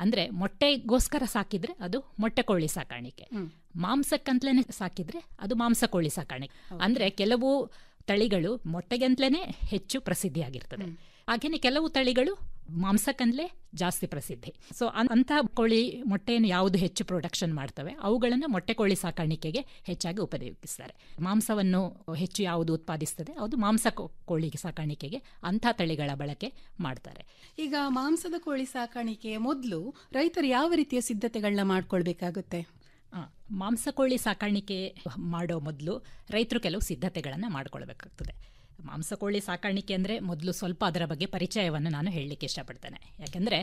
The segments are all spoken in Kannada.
ಅಂದ್ರೆ ಮೊಟ್ಟೆಗೋಸ್ಕರ ಸಾಕಿದ್ರೆ ಅದು ಮೊಟ್ಟೆ ಕೋಳಿ ಸಾಕಾಣಿಕೆ ಮಾಂಸಕ್ಕಂತಲೇ ಸಾಕಿದ್ರೆ ಅದು ಮಾಂಸ ಕೋಳಿ ಸಾಕಾಣಿಕೆ ಅಂದ್ರೆ ಕೆಲವು ತಳಿಗಳು ಮೊಟ್ಟೆಗಂತಲೇ ಹೆಚ್ಚು ಪ್ರಸಿದ್ಧಿಯಾಗಿರ್ತದೆ ಹಾಗೇನೆ ಕೆಲವು ತಳಿಗಳು ಮಾಂಸಕ್ಕಂದಲೇ ಜಾಸ್ತಿ ಪ್ರಸಿದ್ಧಿ ಸೊ ಅಂಥ ಕೋಳಿ ಮೊಟ್ಟೆಯನ್ನು ಯಾವುದು ಹೆಚ್ಚು ಪ್ರೊಡಕ್ಷನ್ ಮಾಡ್ತವೆ ಅವುಗಳನ್ನು ಮೊಟ್ಟೆ ಕೋಳಿ ಸಾಕಾಣಿಕೆಗೆ ಹೆಚ್ಚಾಗಿ ಉಪಯೋಗಿಸ್ತಾರೆ ಮಾಂಸವನ್ನು ಹೆಚ್ಚು ಯಾವುದು ಉತ್ಪಾದಿಸ್ತದೆ ಅದು ಮಾಂಸ ಕೋಳಿ ಸಾಕಾಣಿಕೆಗೆ ಅಂಥ ತಳಿಗಳ ಬಳಕೆ ಮಾಡ್ತಾರೆ ಈಗ ಮಾಂಸದ ಕೋಳಿ ಸಾಕಾಣಿಕೆಯ ಮೊದಲು ರೈತರು ಯಾವ ರೀತಿಯ ಸಿದ್ಧತೆಗಳನ್ನ ಮಾಡ್ಕೊಳ್ಬೇಕಾಗುತ್ತೆ ಮಾಂಸ ಕೋಳಿ ಸಾಕಾಣಿಕೆ ಮಾಡೋ ಮೊದಲು ರೈತರು ಕೆಲವು ಸಿದ್ಧತೆಗಳನ್ನು ಮಾಡ್ಕೊಳ್ಬೇಕಾಗ್ತದೆ ಮಾಂಸಕೋಳಿ ಸಾಕಾಣಿಕೆ ಅಂದರೆ ಮೊದಲು ಸ್ವಲ್ಪ ಅದರ ಬಗ್ಗೆ ಪರಿಚಯವನ್ನು ನಾನು ಹೇಳಲಿಕ್ಕೆ ಇಷ್ಟಪಡ್ತೇನೆ ಯಾಕೆಂದರೆ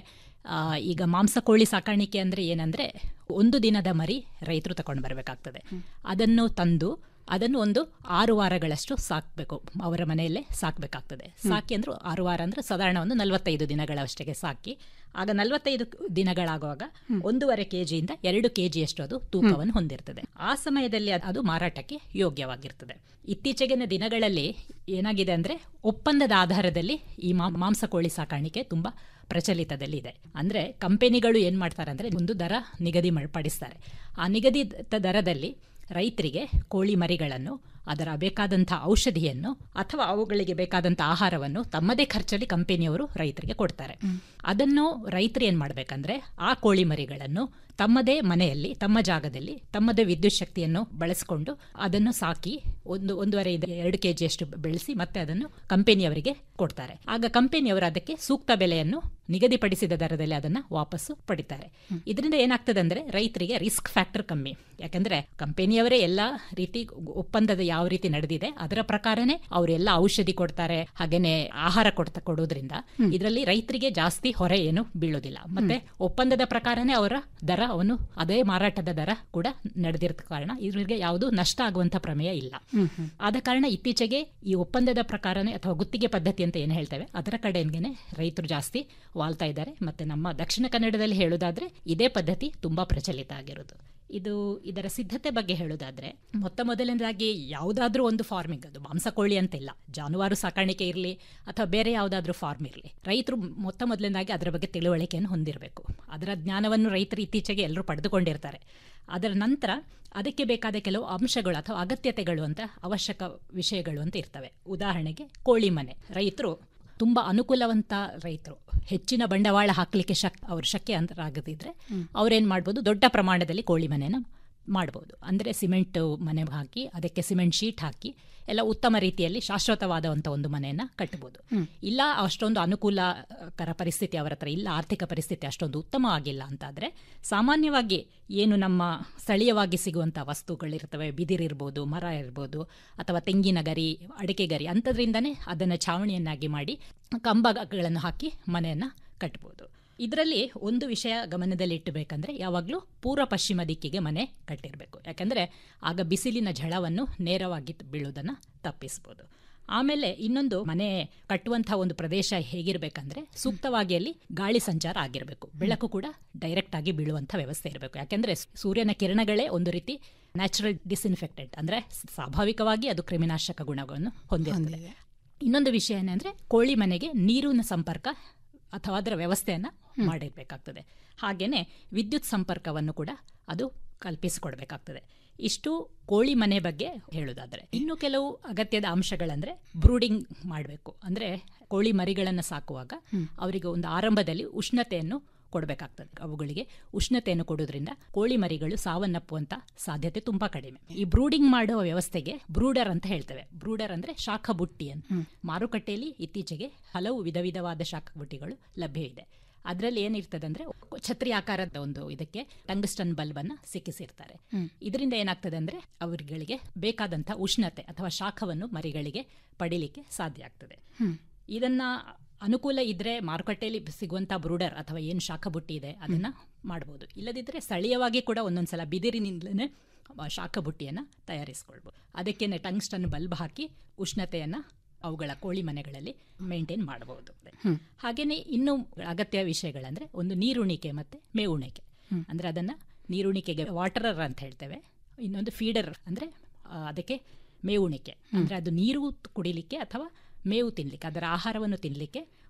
ಈಗ ಮಾಂಸಕೋಳಿ ಸಾಕಾಣಿಕೆ ಅಂದರೆ ಏನಂದರೆ ಒಂದು ದಿನದ ಮರಿ ರೈತರು ತಗೊಂಡು ಬರಬೇಕಾಗ್ತದೆ ಅದನ್ನು ತಂದು ಅದನ್ನು ಒಂದು ಆರು ವಾರಗಳಷ್ಟು ಸಾಕಬೇಕು ಅವರ ಮನೆಯಲ್ಲೇ ಸಾಕಬೇಕಾಗ್ತದೆ ಸಾಕಿ ಅಂದ್ರೆ ಆರು ವಾರ ಅಂದ್ರೆ ಸಾಧಾರಣ ಒಂದು ನಲವತ್ತೈದು ದಿನಗಳಷ್ಟಕ್ಕೆ ಸಾಕಿ ಆಗ ನಲವತ್ತೈದು ದಿನಗಳಾಗುವಾಗ ಒಂದೂವರೆ ಕೆಜಿಯಿಂದ ಎರಡು ಕೆಜಿಯಷ್ಟು ಅದು ತೂಕವನ್ನು ಹೊಂದಿರ್ತದೆ ಆ ಸಮಯದಲ್ಲಿ ಅದು ಮಾರಾಟಕ್ಕೆ ಯೋಗ್ಯವಾಗಿರ್ತದೆ ಇತ್ತೀಚೆಗಿನ ದಿನಗಳಲ್ಲಿ ಏನಾಗಿದೆ ಅಂದ್ರೆ ಒಪ್ಪಂದದ ಆಧಾರದಲ್ಲಿ ಈ ಮಾಂಸ ಕೋಳಿ ಸಾಕಾಣಿಕೆ ತುಂಬಾ ಪ್ರಚಲಿತದಲ್ಲಿದೆ ಅಂದ್ರೆ ಕಂಪೆನಿಗಳು ಏನ್ ಮಾಡ್ತಾರೆ ಅಂದ್ರೆ ಒಂದು ದರ ನಿಗದಿ ಪಡಿಸ್ತಾರೆ ಆ ನಿಗದಿತ ದರದಲ್ಲಿ ರೈತರಿಗೆ ಕೋಳಿ ಮರಿಗಳನ್ನು ಅದರ ಬೇಕಾದಂಥ ಔಷಧಿಯನ್ನು ಅಥವಾ ಅವುಗಳಿಗೆ ಬೇಕಾದಂಥ ಆಹಾರವನ್ನು ತಮ್ಮದೇ ಖರ್ಚಲ್ಲಿ ಕಂಪನಿಯವರು ರೈತರಿಗೆ ಕೊಡ್ತಾರೆ ಅದನ್ನು ರೈತರು ಏನು ಮಾಡಬೇಕಂದ್ರೆ ಆ ಕೋಳಿ ಮರಿಗಳನ್ನು ತಮ್ಮದೇ ಮನೆಯಲ್ಲಿ ತಮ್ಮ ಜಾಗದಲ್ಲಿ ತಮ್ಮದೇ ವಿದ್ಯುತ್ ಶಕ್ತಿಯನ್ನು ಬಳಸಿಕೊಂಡು ಅದನ್ನು ಸಾಕಿ ಒಂದು ಒಂದೂವರೆ ಎರಡು ಕೆ ಜಿಯಷ್ಟು ಬೆಳೆಸಿ ಮತ್ತೆ ಅದನ್ನು ಕಂಪನಿಯವರಿಗೆ ಕೊಡ್ತಾರೆ ಆಗ ಕಂಪನಿಯವರು ಅದಕ್ಕೆ ಸೂಕ್ತ ಬೆಲೆಯನ್ನು ನಿಗದಿಪಡಿಸಿದ ದರದಲ್ಲಿ ಅದನ್ನ ವಾಪಸ್ಸು ಪಡಿತಾರೆ ಇದರಿಂದ ಏನಾಗ್ತದೆ ಅಂದ್ರೆ ರೈತರಿಗೆ ರಿಸ್ಕ್ ಫ್ಯಾಕ್ಟರ್ ಕಮ್ಮಿ ಯಾಕಂದ್ರೆ ಕಂಪನಿಯವರೇ ಎಲ್ಲಾ ರೀತಿ ಒಪ್ಪಂದದ ಯಾವ ರೀತಿ ನಡೆದಿದೆ ಅದರ ಪ್ರಕಾರನೇ ಅವರೆಲ್ಲ ಔಷಧಿ ಕೊಡ್ತಾರೆ ಹಾಗೇನೆ ಆಹಾರ ಕೊಡ್ತಾ ಕೊಡೋದ್ರಿಂದ ಇದರಲ್ಲಿ ರೈತರಿಗೆ ಜಾಸ್ತಿ ಹೊರೆ ಏನು ಬೀಳೋದಿಲ್ಲ ಮತ್ತೆ ಒಪ್ಪಂದದ ಪ್ರಕಾರನೇ ಅವರ ದರ ಅವನು ಅದೇ ಮಾರಾಟದ ದರ ಕೂಡ ನಡೆದಿರದ ಕಾರಣ ಇವರಿಗೆ ಯಾವುದು ನಷ್ಟ ಆಗುವಂತ ಪ್ರಮೇಯ ಇಲ್ಲ ಆದ ಕಾರಣ ಇತ್ತೀಚೆಗೆ ಈ ಒಪ್ಪಂದದ ಪ್ರಕಾರನೇ ಅಥವಾ ಗುತ್ತಿಗೆ ಪದ್ಧತಿ ಅಂತ ಏನು ಹೇಳ್ತೇವೆ ಅದರ ಕಡೆಗೇನೆ ರೈತರು ಜಾಸ್ತಿ ವಾಲ್ತಾ ಇದ್ದಾರೆ ಮತ್ತೆ ನಮ್ಮ ದಕ್ಷಿಣ ಕನ್ನಡದಲ್ಲಿ ಹೇಳೋದಾದ್ರೆ ಇದೇ ಪದ್ಧತಿ ತುಂಬಾ ಪ್ರಚಲಿತ ಆಗಿರೋದು ಇದು ಇದರ ಸಿದ್ಧತೆ ಬಗ್ಗೆ ಹೇಳೋದಾದ್ರೆ ಮೊತ್ತ ಮೊದಲನೇದಾಗಿ ಯಾವುದಾದ್ರೂ ಒಂದು ಫಾರ್ಮಿಂಗ್ ಅದು ಮಾಂಸಕೋಳಿ ಅಂತಿಲ್ಲ ಜಾನುವಾರು ಸಾಕಾಣಿಕೆ ಇರಲಿ ಅಥವಾ ಬೇರೆ ಯಾವುದಾದ್ರೂ ಫಾರ್ಮ್ ಇರಲಿ ರೈತರು ಮೊತ್ತ ಮೊದಲನೇದಾಗಿ ಅದರ ಬಗ್ಗೆ ತಿಳುವಳಿಕೆಯನ್ನು ಹೊಂದಿರಬೇಕು ಅದರ ಜ್ಞಾನವನ್ನು ರೈತರು ಇತ್ತೀಚೆಗೆ ಎಲ್ಲರೂ ಪಡೆದುಕೊಂಡಿರ್ತಾರೆ ಅದರ ನಂತರ ಅದಕ್ಕೆ ಬೇಕಾದ ಕೆಲವು ಅಂಶಗಳು ಅಥವಾ ಅಗತ್ಯತೆಗಳು ಅಂತ ಅವಶ್ಯಕ ವಿಷಯಗಳು ಅಂತ ಇರ್ತವೆ ಉದಾಹರಣೆಗೆ ಕೋಳಿ ಮನೆ ರೈತರು ತುಂಬಾ ಅನುಕೂಲವಂತ ರೈತರು ಹೆಚ್ಚಿನ ಬಂಡವಾಳ ಹಾಕಲಿಕ್ಕೆ ಶಕ್ ಅವ್ರ ಶಕ್ಯ ಅಂತರಾಗದಿದ್ರೆ ಅವ್ರೇನ್ ಮಾಡ್ಬೋದು ದೊಡ್ಡ ಪ್ರಮಾಣದಲ್ಲಿ ಕೋಳಿ ಮನೆನ ಮಾಡ್ಬೋದು ಅಂದರೆ ಸಿಮೆಂಟ್ ಮನೆ ಹಾಕಿ ಅದಕ್ಕೆ ಸಿಮೆಂಟ್ ಶೀಟ್ ಹಾಕಿ ಎಲ್ಲ ಉತ್ತಮ ರೀತಿಯಲ್ಲಿ ಶಾಶ್ವತವಾದಂಥ ಒಂದು ಮನೆಯನ್ನು ಕಟ್ಟಬಹುದು ಇಲ್ಲ ಅಷ್ಟೊಂದು ಅನುಕೂಲಕರ ಪರಿಸ್ಥಿತಿ ಅವರ ಹತ್ರ ಇಲ್ಲ ಆರ್ಥಿಕ ಪರಿಸ್ಥಿತಿ ಅಷ್ಟೊಂದು ಉತ್ತಮ ಆಗಿಲ್ಲ ಅಂತಾದರೆ ಸಾಮಾನ್ಯವಾಗಿ ಏನು ನಮ್ಮ ಸ್ಥಳೀಯವಾಗಿ ಸಿಗುವಂಥ ವಸ್ತುಗಳಿರ್ತವೆ ಬಿದಿರಿರ್ಬೋದು ಮರ ಇರ್ಬೋದು ಅಥವಾ ತೆಂಗಿನ ಗರಿ ಅಡಿಕೆ ಗರಿ ಅಂಥದ್ರಿಂದನೇ ಅದನ್ನು ಛಾವಣಿಯನ್ನಾಗಿ ಮಾಡಿ ಕಂಬಗಳನ್ನು ಹಾಕಿ ಮನೆಯನ್ನು ಕಟ್ಬೋದು ಇದರಲ್ಲಿ ಒಂದು ವಿಷಯ ಗಮನದಲ್ಲಿ ಇಟ್ಟಬೇಕಂದ್ರೆ ಯಾವಾಗಲೂ ಪೂರ್ವ ಪಶ್ಚಿಮ ದಿಕ್ಕಿಗೆ ಮನೆ ಕಟ್ಟಿರಬೇಕು ಯಾಕಂದರೆ ಆಗ ಬಿಸಿಲಿನ ಝಳವನ್ನು ನೇರವಾಗಿ ಬೀಳೋದನ್ನು ತಪ್ಪಿಸ್ಬೋದು ಆಮೇಲೆ ಇನ್ನೊಂದು ಮನೆ ಕಟ್ಟುವಂತಹ ಒಂದು ಪ್ರದೇಶ ಹೇಗಿರಬೇಕಂದ್ರೆ ಸೂಕ್ತವಾಗಿ ಅಲ್ಲಿ ಗಾಳಿ ಸಂಚಾರ ಆಗಿರಬೇಕು ಬೆಳಕು ಕೂಡ ಡೈರೆಕ್ಟ್ ಆಗಿ ಬೀಳುವಂಥ ವ್ಯವಸ್ಥೆ ಇರಬೇಕು ಯಾಕೆಂದ್ರೆ ಸೂರ್ಯನ ಕಿರಣಗಳೇ ಒಂದು ರೀತಿ ನ್ಯಾಚುರಲ್ ಡಿಸ್ಇನ್ಫೆಕ್ಟೆಂಟ್ ಅಂದ್ರೆ ಸ್ವಾಭಾವಿಕವಾಗಿ ಅದು ಕ್ರಿಮಿನಾಶಕ ಗುಣಗಳನ್ನು ಹೊಂದಿರುತ್ತದೆ ಇನ್ನೊಂದು ವಿಷಯ ಏನಂದ್ರೆ ಕೋಳಿ ಮನೆಗೆ ನೀರಿನ ಸಂಪರ್ಕ ಅಥವಾ ಅದರ ವ್ಯವಸ್ಥೆಯನ್ನು ಮಾಡಿರಬೇಕಾಗ್ತದೆ ಹಾಗೇನೆ ವಿದ್ಯುತ್ ಸಂಪರ್ಕವನ್ನು ಕೂಡ ಅದು ಕಲ್ಪಿಸಿಕೊಡ್ಬೇಕಾಗ್ತದೆ ಇಷ್ಟು ಕೋಳಿ ಮನೆ ಬಗ್ಗೆ ಹೇಳೋದಾದ್ರೆ ಇನ್ನು ಕೆಲವು ಅಗತ್ಯದ ಅಂಶಗಳಂದ್ರೆ ಬ್ರೂಡಿಂಗ್ ಮಾಡಬೇಕು ಅಂದ್ರೆ ಕೋಳಿ ಮರಿಗಳನ್ನು ಸಾಕುವಾಗ ಅವರಿಗೆ ಒಂದು ಆರಂಭದಲ್ಲಿ ಉಷ್ಣತೆಯನ್ನು ಕೊಡಬೇಕಾಗ್ತದೆ ಅವುಗಳಿಗೆ ಉಷ್ಣತೆಯನ್ನು ಕೊಡೋದ್ರಿಂದ ಕೋಳಿ ಮರಿಗಳು ಸಾವನ್ನಪ್ಪುವಂತ ಸಾಧ್ಯತೆ ತುಂಬಾ ಕಡಿಮೆ ಈ ಬ್ರೂಡಿಂಗ್ ಮಾಡುವ ವ್ಯವಸ್ಥೆಗೆ ಬ್ರೂಡರ್ ಅಂತ ಹೇಳ್ತೇವೆ ಬ್ರೂಡರ್ ಅಂದ್ರೆ ಶಾಖ ಬುಟ್ಟಿ ಅಂತ ಮಾರುಕಟ್ಟೆಯಲ್ಲಿ ಇತ್ತೀಚೆಗೆ ಹಲವು ವಿಧ ವಿಧವಾದ ಶಾಖ ಬುಟ್ಟಿಗಳು ಲಭ್ಯವಿದೆ ಅದರಲ್ಲಿ ಏನಿರ್ತದೆ ಅಂದ್ರೆ ಛತ್ರಿ ಆಕಾರದ ಒಂದು ಇದಕ್ಕೆ ಟಂಗಸ್ಟನ್ ಬಲ್ಬ್ ಅನ್ನ ಸಿಕ್ಕಿಸಿರ್ತಾರೆ ಇದರಿಂದ ಏನಾಗ್ತದೆ ಅಂದ್ರೆ ಅವರುಗಳಿಗೆ ಬೇಕಾದಂತ ಉಷ್ಣತೆ ಅಥವಾ ಶಾಖವನ್ನು ಮರಿಗಳಿಗೆ ಪಡಿಲಿಕ್ಕೆ ಸಾಧ್ಯ ಆಗ್ತದೆ ಇದನ್ನ ಅನುಕೂಲ ಇದ್ರೆ ಮಾರುಕಟ್ಟೆಯಲ್ಲಿ ಸಿಗುವಂತ ಬ್ರೂಡರ್ ಅಥವಾ ಏನು ಶಾಖ ಬುಟ್ಟಿ ಇದೆ ಅದನ್ನ ಮಾಡಬಹುದು ಇಲ್ಲದಿದ್ರೆ ಸ್ಥಳೀಯವಾಗಿ ಕೂಡ ಒಂದೊಂದ್ಸಲ ಬಿದಿರಿನಿಂದಲೇ ಶಾಖ ಬುಟ್ಟಿಯನ್ನ ತಯಾರಿಸ್ಕೊಳ್ಬಹುದು ಅದಕ್ಕೇನೆ ಟಂಗ್ಸ್ಟನ್ ಬಲ್ಬ್ ಹಾಕಿ ಉಷ್ಣತೆಯನ್ನ ಅವುಗಳ ಕೋಳಿ ಮನೆಗಳಲ್ಲಿ ಮೇಂಟೈನ್ ಮಾಡಬಹುದು ಹಾಗೇನೆ ಇನ್ನು ಅಗತ್ಯ ವಿಷಯಗಳಂದ್ರೆ ಒಂದು ನೀರುಣಿಕೆ ಮತ್ತೆ ಮೇವುಣಿಕೆ ಅಂದ್ರೆ ಅದನ್ನ ನೀರುಣಿಕೆಗೆ ವಾಟರರ್ ಅಂತ ಹೇಳ್ತೇವೆ ಇನ್ನೊಂದು ಫೀಡರ್ ಅಂದ್ರೆ ಅದಕ್ಕೆ ಮೇವುಣಿಕೆ ಅಂದ್ರೆ ಅದು ನೀರು ಕುಡಿಲಿಕ್ಕೆ ಅಥವಾ ಮೇವು ತಿನ್ಲಿಕ್ಕೆ ಅದರ ಆಹಾರವನ್ನು ತಿನ್ನಲಿಕ್ಕೆ